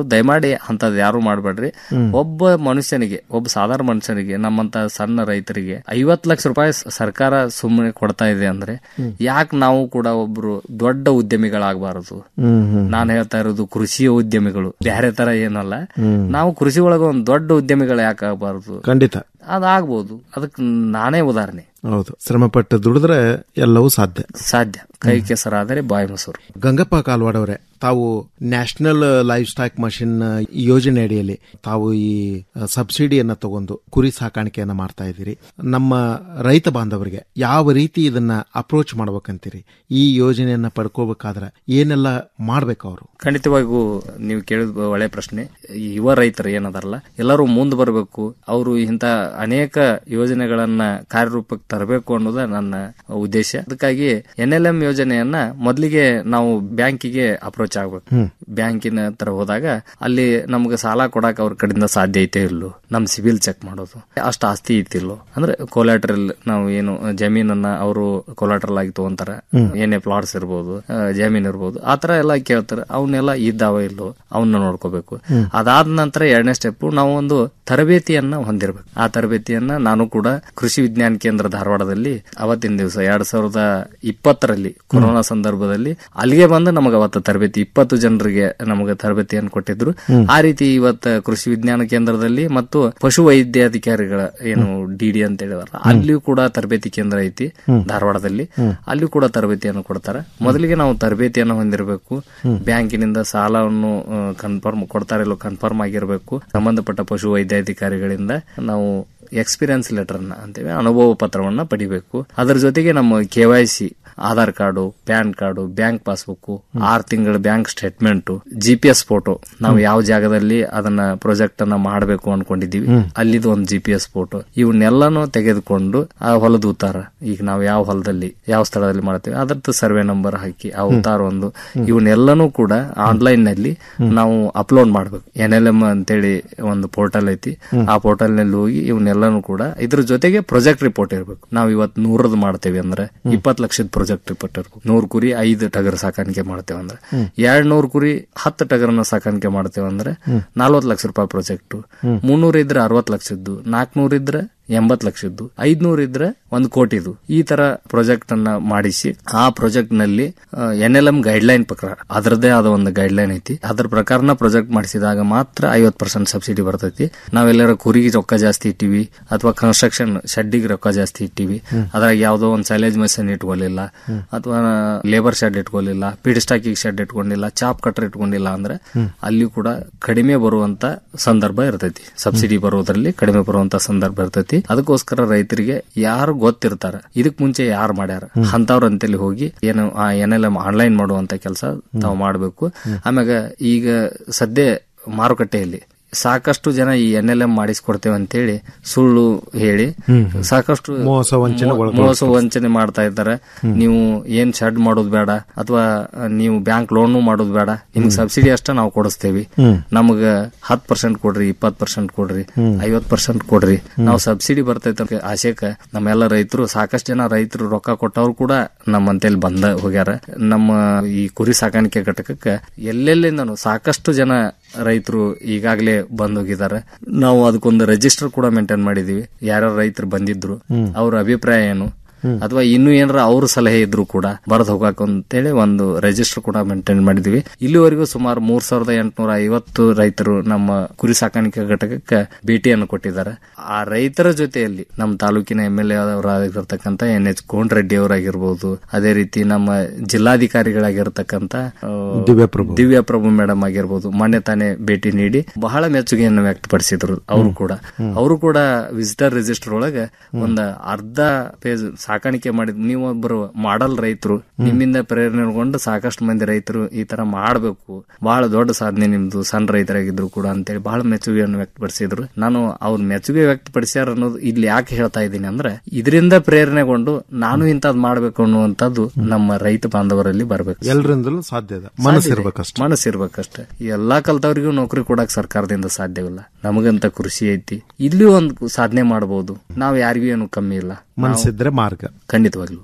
ದಯಮಾಡಿ ಅಂತದ್ ಯಾರು ಮಾಡ್ಬೇಡ್ರಿ ಹ್ಮ್. ಒಬ್ಬ ಮನುಷ್ಯನಿಗೆ ಒಬ್ಬ ಸಾಧಾರಣ ಮನುಷ್ಯನಿಗೆ ನಮ್ಮಂತ ಸಣ್ಣ ರೈತರಿಗೆ ಐವತ್ ಲಕ್ಷ ರೂಪಾಯಿ ಸ- ಸರ್ಕಾರ ಸುಮ್ಮನೆ ಕೊಡ್ತಾ ಇದೆ ಅಂದ್ರೆ ಹ್ಮ್. ಯಾಕೆ ನಾವು ಕೂಡ ಒಬ್ರು ದೊಡ್ಡ ಉದ್ಯಮಿಗಳಾಗಬಾರದು ಹ್ಮ್ ಹ್ಮ್ ನಾನು ಹೇಳ್ತಾ ಇರೋದು ಕೃಷಿಯ ಉದ್ಯಮಿಗಳು ಬೇರೆ ತರ ಏನಲ್ಲ ಹ್ಮ್. ನಾವು ಕೃಷಿ ಒಳಗ ಒಂದು ದೊಡ್ಡ ಉದ್ಯಮಿಗಳು ಯಾಕೆ ಆಗಬಾರದು ಖಂಡಿತ ಅದಾಗ್ಬೋದು ಅದಕ್ಕೆ ನಾನೇ ಉದಾಹರಣೆ ಹೌದು ಶ್ರಮಪಟ್ಟು ದುಡಿದ್ರೆ ಎಲ್ಲವೂ ಸಾಧ್ಯ ಸಾಧ್ಯ ಕೈ ಕೆಸರಾದರೆ ಬಾಯಿ ಮೊಸರು ಗಂಗಪ್ಪ ಕಾಲ್ವಾಡ್ ಅವರೇ ತಾವು ನ್ಯಾಷನಲ್ ಲೈಫ್ ಸ್ಟಾಕ್ ಮಷಿನ್ ಯೋಜನೆ ಅಡಿಯಲ್ಲಿ ತಾವು ಈ ಸಬ್ಸಿಡಿಯನ್ನ ತಗೊಂಡು ಕುರಿ ಸಾಕಾಣಿಕೆಯನ್ನ ಮಾಡ್ತಾ ಇದ್ದೀರಿ ನಮ್ಮ ರೈತ ಬಾಂಧವರಿಗೆ ಯಾವ ರೀತಿ ಇದನ್ನ ಅಪ್ರೋಚ್ ಮಾಡ್ಬೇಕಂತೀರಿ ಈ ಯೋಜನೆಯನ್ನ ಪಡ್ಕೋಬೇಕಾದ್ರೆ ಏನೆಲ್ಲ ಮಾಡ್ಬೇಕು ಅವರು ಖಂಡಿತವಾಗಿಯೂ ನೀವು ಕೇಳಿದ ಒಳ್ಳೆ ಪ್ರಶ್ನೆ ಈ ಯುವ ರೈತರು ಏನದಾರಲ್ಲ ಎಲ್ಲರೂ ಮುಂದೆ ಬರಬೇಕು ಅವರು ಇಂಥ ಅನೇಕ ಯೋಜನೆಗಳನ್ನ ಕಾರ್ಯರೂಪಕ್ಕೆ ತರಬೇಕು ಅನ್ನೋದ ನನ್ನ ಉದ್ದೇಶ ಅದಕ್ಕಾಗಿ ಎನ್ ಎಲ್ ಎಂ ಯೋಜನೆಯನ್ನ ಮೊದಲಿಗೆ ನಾವು ಬ್ಯಾಂಕಿಗೆ ಅಪ್ರೋಚ್ ಆಗ್ಬೇಕು ಹ್ಮ್. ಬ್ಯಾಂಕಿನ ಹತ್ರ ಹೋದಾಗ ಅಲ್ಲಿ ನಮ್ಗೆ ಸಾಲ ಕೊಡಕ್ ಅವ್ರ ಕಡೆಯಿಂದ ಸಾಧ್ಯ ಐತೆ ಇಲ್ಲೋ ನಮ್ ಸಿಬಿಲ್ ಚೆಕ್ ಮಾಡೋದು ಅಷ್ಟು ಆಸ್ತಿ ಐತಿಲ್ಲೋ ಅಂದ್ರೆ ಕೊಲಾಟ್ರಲ್ ನಾವು ಏನು ಜಮೀನನ್ನ ಅವರು ಕೊಲಾಟ್ರಲ್ ಆಗಿ ತಗೊಂತಾರ ಹ್ಮ್. ಏನೇ ಪ್ಲಾಟ್ಸ್ ಇರ್ಬೋದು ಆ, ಜಮೀನ್ ಇರ್ಬೋದು ಆತರ ಎಲ್ಲ ಕೇಳ್ತಾರೆ ಅವನ್ನೆಲ್ಲ ಇದ್ದಾವ ಇಲ್ಲೋ ಅವನ್ನ ನೋಡ್ಕೋಬೇಕು ಹ್ಮ್. ಅದಾದ ನಂತರ ಎರಡನೇ ಸ್ಟೆಪ್ ನಾವು ಒಂದು ತರಬೇತಿಯನ್ನ ಹೊಂದಿರಬೇಕು ಆ ತರಬೇತಿಯನ್ನ ನಾನು ಕೂಡ ಕೃಷಿ ವಿಜ್ಞಾನ ಕೇಂದ್ರ ಧಾರವಾಡದಲ್ಲಿ ಅವತ್ತಿನ ದಿವಸ ಎರಡ್ ಸಾವಿರದ ಇಪ್ಪತ್ತರಲ್ಲಿ ಕೊರೋನಾ ಸಂದರ್ಭದಲ್ಲಿ ಅಲ್ಲಿಗೆ ಬಂದು ನಮಗೆ ಅವತ್ತು ತರಬೇತಿ ಇಪ್ಪತ್ತು ಜನರಿಗೆ ನಮಗೆ ತರಬೇತಿಯನ್ನು ಕೊಟ್ಟಿದ್ರು ಹ್ಮ್. ಆ ರೀತಿ ಇವತ್ತು ಕೃಷಿ ವಿಜ್ಞಾನ ಕೇಂದ್ರದಲ್ಲಿ ಮತ್ತು ಪಶು ವೈದ್ಯಾಧಿಕಾರಿಗಳ ಏನು ಡಿಡಿ ಅಂತ ಹೇಳಿದಾರ ಅಲ್ಲಿಯೂ ಕೂಡ ತರಬೇತಿ ಕೇಂದ್ರ ಐತಿ ಹ್ಮ್. ಧಾರವಾಡದಲ್ಲಿ ಹ್ಮ್. ಅಲ್ಲಿಯೂ ಕೂಡ ತರಬೇತಿಯನ್ನು ಕೊಡ್ತಾರೆ ಮೊದಲಿಗೆ ನಾವು ತರಬೇತಿಯನ್ನು ಹೊಂದಿರಬೇಕು ಹ್ಮ್. ಬ್ಯಾಂಕಿನಿಂದ ಸಾಲವನ್ನು ಕನ್ಫರ್ಮ್ ಕೊಡ್ತಾರೆ ಇಲ್ಲೋ ಕನ್ಫರ್ಮ್ ಆಗಿರಬೇಕು ಸಂಬಂಧಪಟ್ಟ ಪಶು ವೈದ್ಯಾಧಿಕಾರಿಗಳಿಂದ ನಾವು ಎಕ್ಸ್ಪೀರಿಯನ್ಸ್ ಲೆಟರ್ ಅಂತೇವೆ ಅನುಭವ ಪತ್ರವನ್ನ ಪಡಿಬೇಕು ಅದರ ಜೊತೆಗೆ ನಮ್ಮ K Y C Aadhaar card PAN card bank passbook ಆರ್ ತಿಂಗಳ bank statement G P S photo ನಾವು ಯಾವ ಜಾಗದಲ್ಲಿ ಅದನ್ನ ಪ್ರಾಜೆಕ್ಟ್ ಅನ್ನ ಮಾಡಬೇಕು ಅನ್ಕೊಂಡಿದೀವಿ ಹ್ಮ್. ಅಲ್ಲಿದು ಒಂದು ಜಿ ಪಿ ಎಸ್ ಫೋಟೋ ಇವನ್ನೆಲ್ಲಾನು ತೆಗೆದುಕೊಂಡು ಆ ಹೊಲದ ಉತ್ತಾರ ಈಗ ನಾವು ಯಾವ ಹೊಲದಲ್ಲಿ ಯಾವ ಸ್ಥಳದಲ್ಲಿ ಮಾಡ್ತೇವೆ ಅದರದ್ದು ಸರ್ವೆ ನಂಬರ್ ಹಾಕಿ ಆ ಉತ್ತಾರ ಒಂದು ಇವನ್ನೆಲ್ಲಾನು ಕೂಡ ಆನ್ಲೈನ್ ನಲ್ಲಿ ನಾವು ಅಪ್ಲೋಡ್ ಮಾಡ್ಬೇಕು ಎನ್ ಎಲ್ ಎಂ ಅಂತೇಳಿ ಒಂದು ಪೋರ್ಟಲ್ ಐತಿ ಹ್ಮ್. ಆ ಪೋರ್ಟಲ್ ನಲ್ಲಿ ಹೋಗಿ ಇವನ್ನೆಲ್ಲಾನು ಕೂಡ ಇದ್ರ ಜೊತೆಗೆ ಪ್ರಾಜೆಕ್ಟ್ ರಿಪೋರ್ಟ್ ಇರಬೇಕು ನಾವು ಇವತ್ತು ನೂರದ್ ಮಾಡ್ತೇವೆ ಅಂದ್ರೆ ಇಪ್ಪತ್ತು ಲಕ್ಷದ ಪ್ರಾಜೆಕ್ಟ್ ರಿಪೋರ್ಟ್ ಇರ್ಬೇಕು ನೂರು ಕುರಿ ಐದು ಟಗರ್ ಸಾಕಾಣಿಕೆ ಮಾಡ್ತೇವೆ ಅಂದ್ರೆ ಹ್ಮ್. ಎರಡ್ ನೂರು ಕುರಿ ಹತ್ತು ಟಗರನ್ನ ಸಾಕಾಣಿಕೆ ಮಾಡ್ತೇವೆ ಅಂದ್ರೆ ಹ್ಮ್. ನಲ್ವತ್ತು ಲಕ್ಷ ರೂಪಾಯಿ ಪ್ರಾಜೆಕ್ಟ್ ಹ್ಮ್. ಮುನ್ನೂರ ಇದ್ರೆ ಅರವತ್ತು ಲಕ್ಷದ್ದು ನಾಲ್ಕನೂರ ಇದ್ರೆ ಎಂಬತ್ ಲಕ್ಷದ್ದು ಐದ್ನೂರ ಇದ್ರೆ ಒಂದು ಕೋಟಿದು ಈ ತರ ಪ್ರಾಜೆಕ್ಟ್ ಅನ್ನ ಮಾಡಿಸಿ ಆ ಪ್ರಾಜೆಕ್ಟ್ ನಲ್ಲಿ N L M guideline ಪ್ರಕಾರ ಅದರದೇ ಆದ ಒಂದು ಗೈಡ್ ಲೈನ್ ಐತಿ ಅದ್ರ ಪ್ರಕಾರನ ಪ್ರಾಜೆಕ್ಟ್ ಮಾಡಿಸಿದಾಗ ಮಾತ್ರ ಐವತ್ ಪರ್ಸೆಂಟ್ ಸಬ್ಸಿಡಿ ಬರ್ತೈತಿ ನಾವೆಲ್ಲರ ಕುರಿಗೆ ರೊಕ್ಕ ಜಾಸ್ತಿ ಇಟ್ಟಿವಿ ಅಥವಾ ಕನ್ಸ್ಟ್ರಕ್ಷನ್ ಶೆಡ್ಡಿಗೆ ರೊಕ್ಕ ಜಾಸ್ತಿ ಇಟ್ಟಿವಿ ಹ್ಮ್. ಅದ್ರಾಗ ಯಾವ್ದೋ ಒಂದು ಸೈಲೇಜ್ ಮೆಷಿನ್ ಇಟ್ಕೊಲಿಲ್ಲ ಹ್ಮ್. ಅಥವಾ ಲೇಬರ್ ಶೆಡ್ ಇಟ್ಕೊಲಿಲ್ಲ ಪೀಡ್ ಸ್ಟಾಕಿಂಗ್ ಶೆಡ್ ಇಟ್ಕೊಂಡಿಲ್ಲ ಚಾಪ್ ಕಟ್ರ್ ಇಟ್ಕೊಂಡಿಲ್ಲ ಅಂದ್ರೆ ಹ್ಮ್. ಅಲ್ಲಿ ಕೂಡ ಕಡಿಮೆ ಬರುವಂತ ಸಂದರ್ಭ ಇರ್ತೈತಿ ಸಬ್ಸಿಡಿ ಬರೋದ್ರಲ್ಲಿ ಕಡಿಮೆ ಬರುವಂತ ಸಂದರ್ಭ ಇರ್ತೈತಿ ಅದಕ್ಕೋಸ್ಕರ ರೈತರಿಗೆ ಯಾರು ಗೊತ್ತಿರ್ತಾರ ಇದಕ್ ಮುಂಚೆ ಯಾರು ಮಾಡ್ಯಾರ ಹ್ಮ್. ಅಂತವ್ರ ಅಂತೇಳಿ ಹೋಗಿ ಏನು ಆ ಎನ್ ಎಲ್ ಎಂ ಆನ್ಲೈನ್ ಮಾಡುವಂತ ಕೆಲಸ ತಾವು ಮಾಡಬೇಕು ಆಮ್ಯಾಗ ಈಗ ಸದ್ಯ ಮಾರುಕಟ್ಟೆಯಲ್ಲಿ ಸಾಕಷ್ಟು ಜನ ಈ ಎನ್ ಎಲ್ ಎಂ ಮಾಡಿಸ್ಕೊಡ್ತೇವೆ ಅಂತೇಳಿ ಸುಳ್ಳು ಹೇಳಿ ಹ್ಮ್. ಸಾಕಷ್ಟು ಮೋಸ ವಂಚನೆ ಮೋ- ಒಳಗೊಳ್ಸ್ತಾರೆ. ಮೋಸ ವಂಚನೆ ಮಾಡ್ತಾ ಇದ್ದಾರೆ ಹ್ಮ್. ನೀವು ಏನ್ ಶೆಡ್ ಮಾಡೋದು ಬೇಡ ಅಥವಾ ನೀವು ಬ್ಯಾಂಕ್ ಲೋನ್ ಮಾಡೋದು ಬೇಡ ನಿಮ್ಗೆ ಹ್ಮ್. ಸಬ್ಸಿಡಿ ಅಷ್ಟ ನಾವು ಕೊಡಿಸ್ತೇವಿ ಹ್ಮ್. ನಮಗ ಹತ್ ಪರ್ಸೆಂಟ್ ಕೊಡ್ರಿ ಇಪ್ಪತ್ ಪರ್ಸೆಂಟ್ ಕೊಡ್ರಿ ಹ್ಮ್. ಐವತ್ ಪರ್ಸೆಂಟ್ ಕೊಡ್ರಿ ಹ್ಮ್. ನಾವು ಸಬ್ಸಿಡಿ ಬರ್ತೈತೆ ಅಂತ ಆಶೆಕ ನಮ್ಮೆಲ್ಲ ರೈತರು ಸಾಕಷ್ಟು ಜನ ರೈತರು ರೊಕ್ಕ ಕೊಟ್ಟವ್ರು ಕೂಡ ನಮ್ಮಂತೇಳಿ ಬಂದ ಹೋಗ್ಯಾರ ನಮ್ಮ ಈ ಕುರಿ ಸಾಕಾಣಿಕೆ ಘಟಕಕ್ಕೆ ಎಲ್ಲೆಲ್ಲಿಂದನು ಸಾಕಷ್ಟು ಜನ ರೈತರು ಈಗಾಗಲೇ ಬಂದ್ ಹೋಗಿದ್ದಾರೆ ನಾವು ಅದಕ್ಕೊಂದು ರಿಜಿಸ್ಟರ್ ಕೂಡ ಮೇಂಟೈನ್ ಮಾಡಿದೀವಿ ಯಾರ್ಯಾರು ರೈತರು ಬಂದಿದ್ರು ಹ್ಮ್. ಅವ್ರ ಅಭಿಪ್ರಾಯ ಏನು ಹ್ಮ್. ಅಥವಾ ಇನ್ನೂ ಏನಾರ ಅವ್ರ ಸಲಹೆ ಇದ್ರು ಕೂಡ ಬರೆದು ಹೋಗಾಕ ಅಂತೇಳಿ ಒಂದು ರಿಜಿಸ್ಟರ್ ಕೂಡ ಮೇಂಟೈನ್ ಮಾಡಿದ್ವಿ ಇಲ್ಲಿವರೆಗೂ ಸುಮಾರು ಮೂರ್ ಸಾವಿರದ ಎಂಟುನೂರ ಐವತ್ತು ರೈತರು ನಮ್ಮ ಕುರಿ ಸಾಕಾಣಿಕೆ ಘಟಕಕ್ಕೆ ಭೇಟಿಯನ್ನು ಕೊಟ್ಟಿದ್ದಾರೆ ಆ ರೈತರ ಜೊತೆಯಲ್ಲಿ ನಮ್ಮ ತಾಲೂಕಿನ ಎಂ ಎಲ್ ಎ ಅವರಾಗಿರ್ತಕ್ಕಂಥ ಎನ್ ಎಚ್ ಕೋಂಡ್ರೆಡ್ಡಿ ಅವರಾಗಿರ್ಬೋದು ಅದೇ ರೀತಿ ನಮ್ಮ ಜಿಲ್ಲಾಧಿಕಾರಿಗಳಾಗಿರ್ತಕ್ಕಂಥ ಆ, ದಿವ್ಯಪ್ರಭು. ದಿವ್ಯಪ್ರಭು ಮೇಡಮ್ ಆಗಿರ್ಬೋದು ಮೊನ್ನೆ ತಾನೇ ಭೇಟಿ ನೀಡಿ ಬಹಳ ಮೆಚ್ಚುಗೆಯನ್ನು ವ್ಯಕ್ತಪಡಿಸಿದ್ರು ಅವರು ಕೂಡ ಅವರು ಕೂಡ ವಿಸಿಟರ್ ರಿಜಿಸ್ಟರ್ ಒಳಗೆ ಒಂದ ಅರ್ಧ ಪೇಜ್ ಸಾಕಾಣಿಕೆ ಮಾಡಿದ್ ನೀವೊಬ್ಬರು ಮಾಡಲ್ ರೈತರು ನಿಮ್ಮಿಂದ ಪ್ರೇರಣೆಗೊಂಡು ಸಾಕಷ್ಟು ಮಂದಿ ರೈತರು ಈ ತರ ಮಾಡಬೇಕು ಬಹಳ ದೊಡ್ಡ ಸಾಧನೆ ನಿಮ್ದು ಸಣ್ಣ ರೈತರಾಗಿದ್ರು ಕೂಡ ಅಂತೇಳಿ ಬಹಳ ಮೆಚ್ಚುಗೆಯನ್ನು ವ್ಯಕ್ತಪಡಿಸಿದ್ರು ನಾನು ಅವ್ರ ಮೆಚ್ಚುಗೆ ವ್ಯಕ್ತಪಡಿಸ್ಯಾರ ಅನ್ನೋದು ಇಲ್ಲಿ ಯಾಕೆ ಹೇಳ್ತಾ ಇದ್ದೀನಿ ಅಂದ್ರೆ ಇದರಿಂದ ಪ್ರೇರಣೆಗೊಂಡು ನಾನು ಇಂಥದ್ ಮಾಡ್ಬೇಕು ಅನ್ನುವಂಥದ್ದು ನಮ್ಮ ರೈತ ಬಾಂಧವರಲ್ಲಿ ಬರ್ಬೇಕು ಎಲ್ರಿಂದಲೂ ಸಾಧ್ಯ ಇದೆ ಮನಸ್ಸಿರ್ಬೇಕಷ್ಟೇ ಮನಸ್ಸಿರ್ಬೇಕಷ್ಟೇ ಎಲ್ಲಾ ಕಲ್ತವ್ರಿಗೂ ನೌಕರಿ ಕೊಡಕ್ ಸರ್ಕಾರದಿಂದ ಸಾಧ್ಯವಿಲ್ಲ ನಮಗಂತ ಕೃಷಿ ಐತಿ ಇಲ್ಲಿ ಒಂದು ಸಾಧನೆ ಮಾಡಬಹುದು ನಾವು ಯಾರಿಗೂ ಏನು ಕಮ್ಮಿ ಇಲ್ಲ ನಾವು- ಮನಸ್ಸಿದ್ರೆ ಮಾರ್ಗ ಖಂಡಿತವಾಗ್ಲು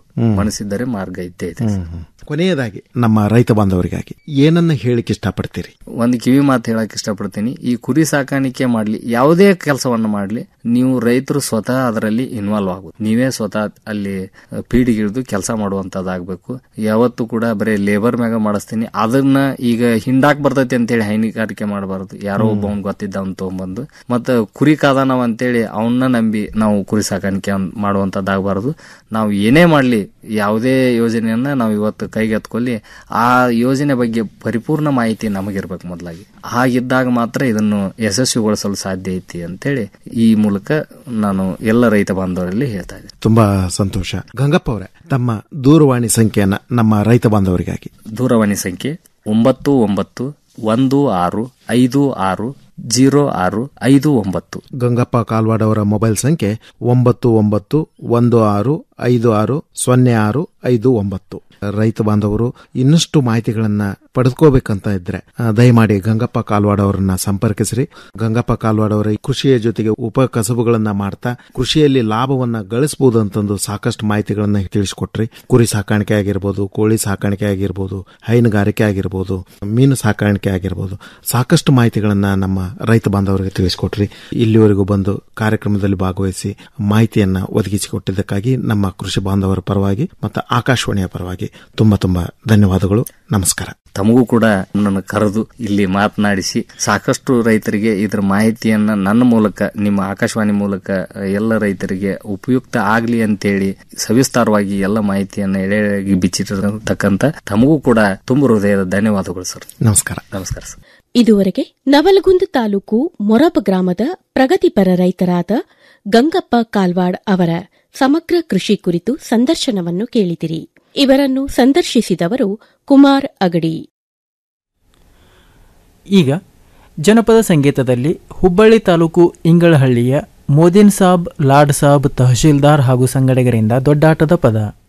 ಹ್ಮ್. ಮನಸ್ಸಿದ್ದರೆ ಮಾರ್ಗ ಇದ್ದೇ ಇದೆ ಹ್ಮ್, ಹ್ಮ್. ಕೊನೆಯದಾಗಿ ನಮ್ಮ ರೈತ ಬಾಂಧವರಿಗಾಗಿ ಏನನ್ನ ಹೇಳಿಕ್ ಇಷ್ಟಪಡ್ತೀರಿ ಒಂದು ಕಿವಿ ಮಾತು ಹೇಳಕ್ ಇಷ್ಟಪಡ್ತೀನಿ ಈ ಕುರಿ ಸಾಕಾಣಿಕೆ ಮಾಡ್ಲಿ ಯಾವುದೇ ಕೆಲಸವನ್ನ ಮಾಡ್ಲಿ ನೀವು ರೈತರು ಸ್ವತಃ ಅದರಲ್ಲಿ ಇನ್ವಾಲ್ವ್ ಆಗ್ಬೇಕು ನೀವೇ ಸ್ವತಃ ಅಲ್ಲಿ ಪೀಡಿಗಿಳಿದು ಕೆಲಸ ಮಾಡುವಂತದ್ದಾಗಬೇಕು ಯಾವತ್ತು ಕೂಡ ಬರೀ ಲೇಬರ್ ಮ್ಯಾಗ ಮಾಡಿಸ್ತೀನಿ ಅದನ್ನ ಈಗ ಹಿಂಡಾಕ್ ಬರ್ತೈತಿ ಅಂತೇಳಿ ಹೈನುಗಾರಿಕೆ ಮಾಡಬಾರದು ಯಾರೋ ಒಬ್ಬ ಅವ್ನ್ ಗೊತ್ತಿದ್ದ ಅವ್ನ್ ತಗೊಂಬಂದು ಮತ್ತ ಕುರಿ ಕಾದಾನವ ಅಂತೇಳಿ ಅವನ್ನ ನಂಬಿ ನಾವು ಕುರಿ ಸಾಕಾಣಿಕೆ ಅನ್- ಮಾಡುವಂತದ್ದಾಗಬಾರದು ನಾವು ಏನೇ ಮಾಡ್ಲಿ ಯಾವುದೇ ಯೋಜನೆಯನ್ನ ನಾವು ಇವತ್ತು ಕೈಗೆತ್ಕೊಳ್ಳಿ ಆ ಯೋಜನೆ ಬಗ್ಗೆ ಪರಿಪೂರ್ಣ ಮಾಹಿತಿ ನಮಗಿರ್ಬೇಕು ಮೊದಲಾಗಿ ಹಾಗಿದ್ದಾಗ ಮಾತ್ರ ಇದನ್ನು ಯಶಸ್ವಿಗೊಳಿಸಲು ಸಾಧ್ಯ ಐತಿ ಅಂತೇಳಿ ಈ ಮೂಲಕ ನಾನು ಎಲ್ಲ ರೈತ ಬಾಂಧವರಲ್ಲಿ ಹೇಳ್ತಾ ಇದ್ದೀನಿ ತುಂಬಾ ಸಂತೋಷ ಗಂಗಪ್ಪ ಅವರೇ ತಮ್ಮ ದೂರವಾಣಿ ಸಂಖ್ಯೆಯನ್ನ ನಮ್ಮ ರೈತ ಬಾಂಧವರಿಗಾಗಿ ದೂರವಾಣಿ ಸಂಖ್ಯೆ ಒಂಬತ್ತು ಒಂಬತ್ತು ಒಂದು ಆರು ಐದು ಆರು ಜೀರೋ ಆರು ಐದು ಒಂಬತ್ತು ಗಂಗಪ್ಪ ಕಾಲ್ವಾಡ್ ಅವರ ಮೊಬೈಲ್ ಸಂಖ್ಯೆ ಒಂಬತ್ತು ಒಂಬತ್ತು ಒಂದು ಆರು ಐದು ಆರು ಸೊನ್ನೆ ಆರು ಐದು ಒಂಬತ್ತು ರೈತ ಬಾಂಧವರು ಇನ್ನಷ್ಟು ಮಾಹಿತಿಗಳನ್ನ ಪಡೆದುಕೋಬೇಕಂತ ಇದ್ರೆ ಆ, ದಯಮಾಡಿ ಗಂಗಪ್ಪ ಕಾಲ್ವಾಡ್ ಅವರನ್ನ ಸಂಪರ್ಕಿಸ್ರಿ ಗಂಗಪ್ಪ ಕಾಲ್ವಾಡ್ ಅವರ ಈ ಕೃಷಿಯ ಜೊತೆಗೆ ಉಪ ಕಸಬುಗಳನ್ನ ಮಾಡ್ತಾ ಕೃಷಿಯಲ್ಲಿ ಲಾಭವನ್ನ ಗಳಿಸಬಹುದು ಅಂತಂದು ಸಾಕಷ್ಟು ಮಾಹಿತಿಗಳನ್ನ ತಿಳಿಸಿಕೊಟ್ರಿ ಕುರಿ ಸಾಕಾಣಿಕೆ ಆಗಿರ್ಬೋದು ಕೋಳಿ ಸಾಕಾಣಿಕೆ ಆಗಿರ್ಬೋದು ಹೈನುಗಾರಿಕೆ ಆಗಿರ್ಬೋದು ಮೀನು ಸಾಕಾಣಿಕೆ ಆಗಿರ್ಬೋದು ಸಾಕಷ್ಟು ಮಾಹಿತಿಗಳನ್ನ ನಮ್ಮ ರೈತ ಬಾಂಧವರಿಗೆ ತಿಳಿಸಿಕೊಟ್ರಿ ಇಲ್ಲಿವರೆಗೂ ಬಂದು ಕಾರ್ಯಕ್ರಮದಲ್ಲಿ ಭಾಗವಹಿಸಿ ಮಾಹಿತಿಯನ್ನ ಒದಗಿಸಿಕೊಟ್ಟಿದ್ದಕ್ಕಾಗಿ ನಮ್ಮ ಕೃಷಿ ಬಾಂಧವರ ಪರವಾಗಿ ಮತ್ತು ಆಕಾಶವಾಣಿಯ ಪರವಾಗಿ ತುಂಬಾ ತುಂಬಾ ಧನ್ಯವಾದಗಳು ನಮಸ್ಕಾರ ತಮಗೂ ಕೂಡ ನನ್ನ ಕರೆದು ಇಲ್ಲಿ ಮಾತನಾಡಿಸಿ ಸಾಕಷ್ಟು ರೈತರಿಗೆ ಇದರ ಮಾಹಿತಿಯನ್ನ ನನ್ನ ಮೂಲಕ ನಿಮ್ಮ ಆಕಾಶವಾಣಿ ಮೂಲಕ ಎಲ್ಲ ರೈತರಿಗೆ ಉಪಯುಕ್ತ ಆಗ್ಲಿ ಅಂತೇಳಿ ಸವಿಸ್ತಾರವಾಗಿ ಎಲ್ಲ ಮಾಹಿತಿಯನ್ನ ಎಳೆಯಾಗಿ ಬಿಚ್ಚಿರತಕ್ಕಂತ ತಮಗೂ ಕೂಡ ತುಂಬ ಹೃದಯದ ಧನ್ಯವಾದಗಳು ಸರ್ ನಮಸ್ಕಾರ ನಮಸ್ಕಾರ ಸರ್ ಇದುವರೆಗೆ ನವಲಗುಂದ ತಾಲೂಕು ಮೊರಬ ಗ್ರಾಮದ ಪ್ರಗತಿಪರ ರೈತರಾದ ಗಂಗಪ್ಪ ಕಾಲ್ವಾಡ್ ಅವರ ಸಮಗ್ರ ಕೃಷಿ ಕುರಿತು ಸಂದರ್ಶನವನ್ನು ಕೇಳಿದಿರಿ ಇವರನ್ನು ಸಂದರ್ಶಿಸಿದವರು ಕುಮಾರ್ ಅಗಡಿ ಈಗ ಜನಪದ ಸಂಗೀತದಲ್ಲಿ ಹುಬ್ಬಳ್ಳಿ ತಾಲೂಕು ಇಂಗಳಹಳ್ಳಿಯ ಮೋದಿನ್ ಸಾಬ್ ಲಾಡ್ ಸಾಬ್ ತಹಶೀಲ್ದಾರ್ ಹಾಗೂ ಸಂಗಡಿಗರಿಂದ ದೊಡ್ಡಾಟದ ಪದ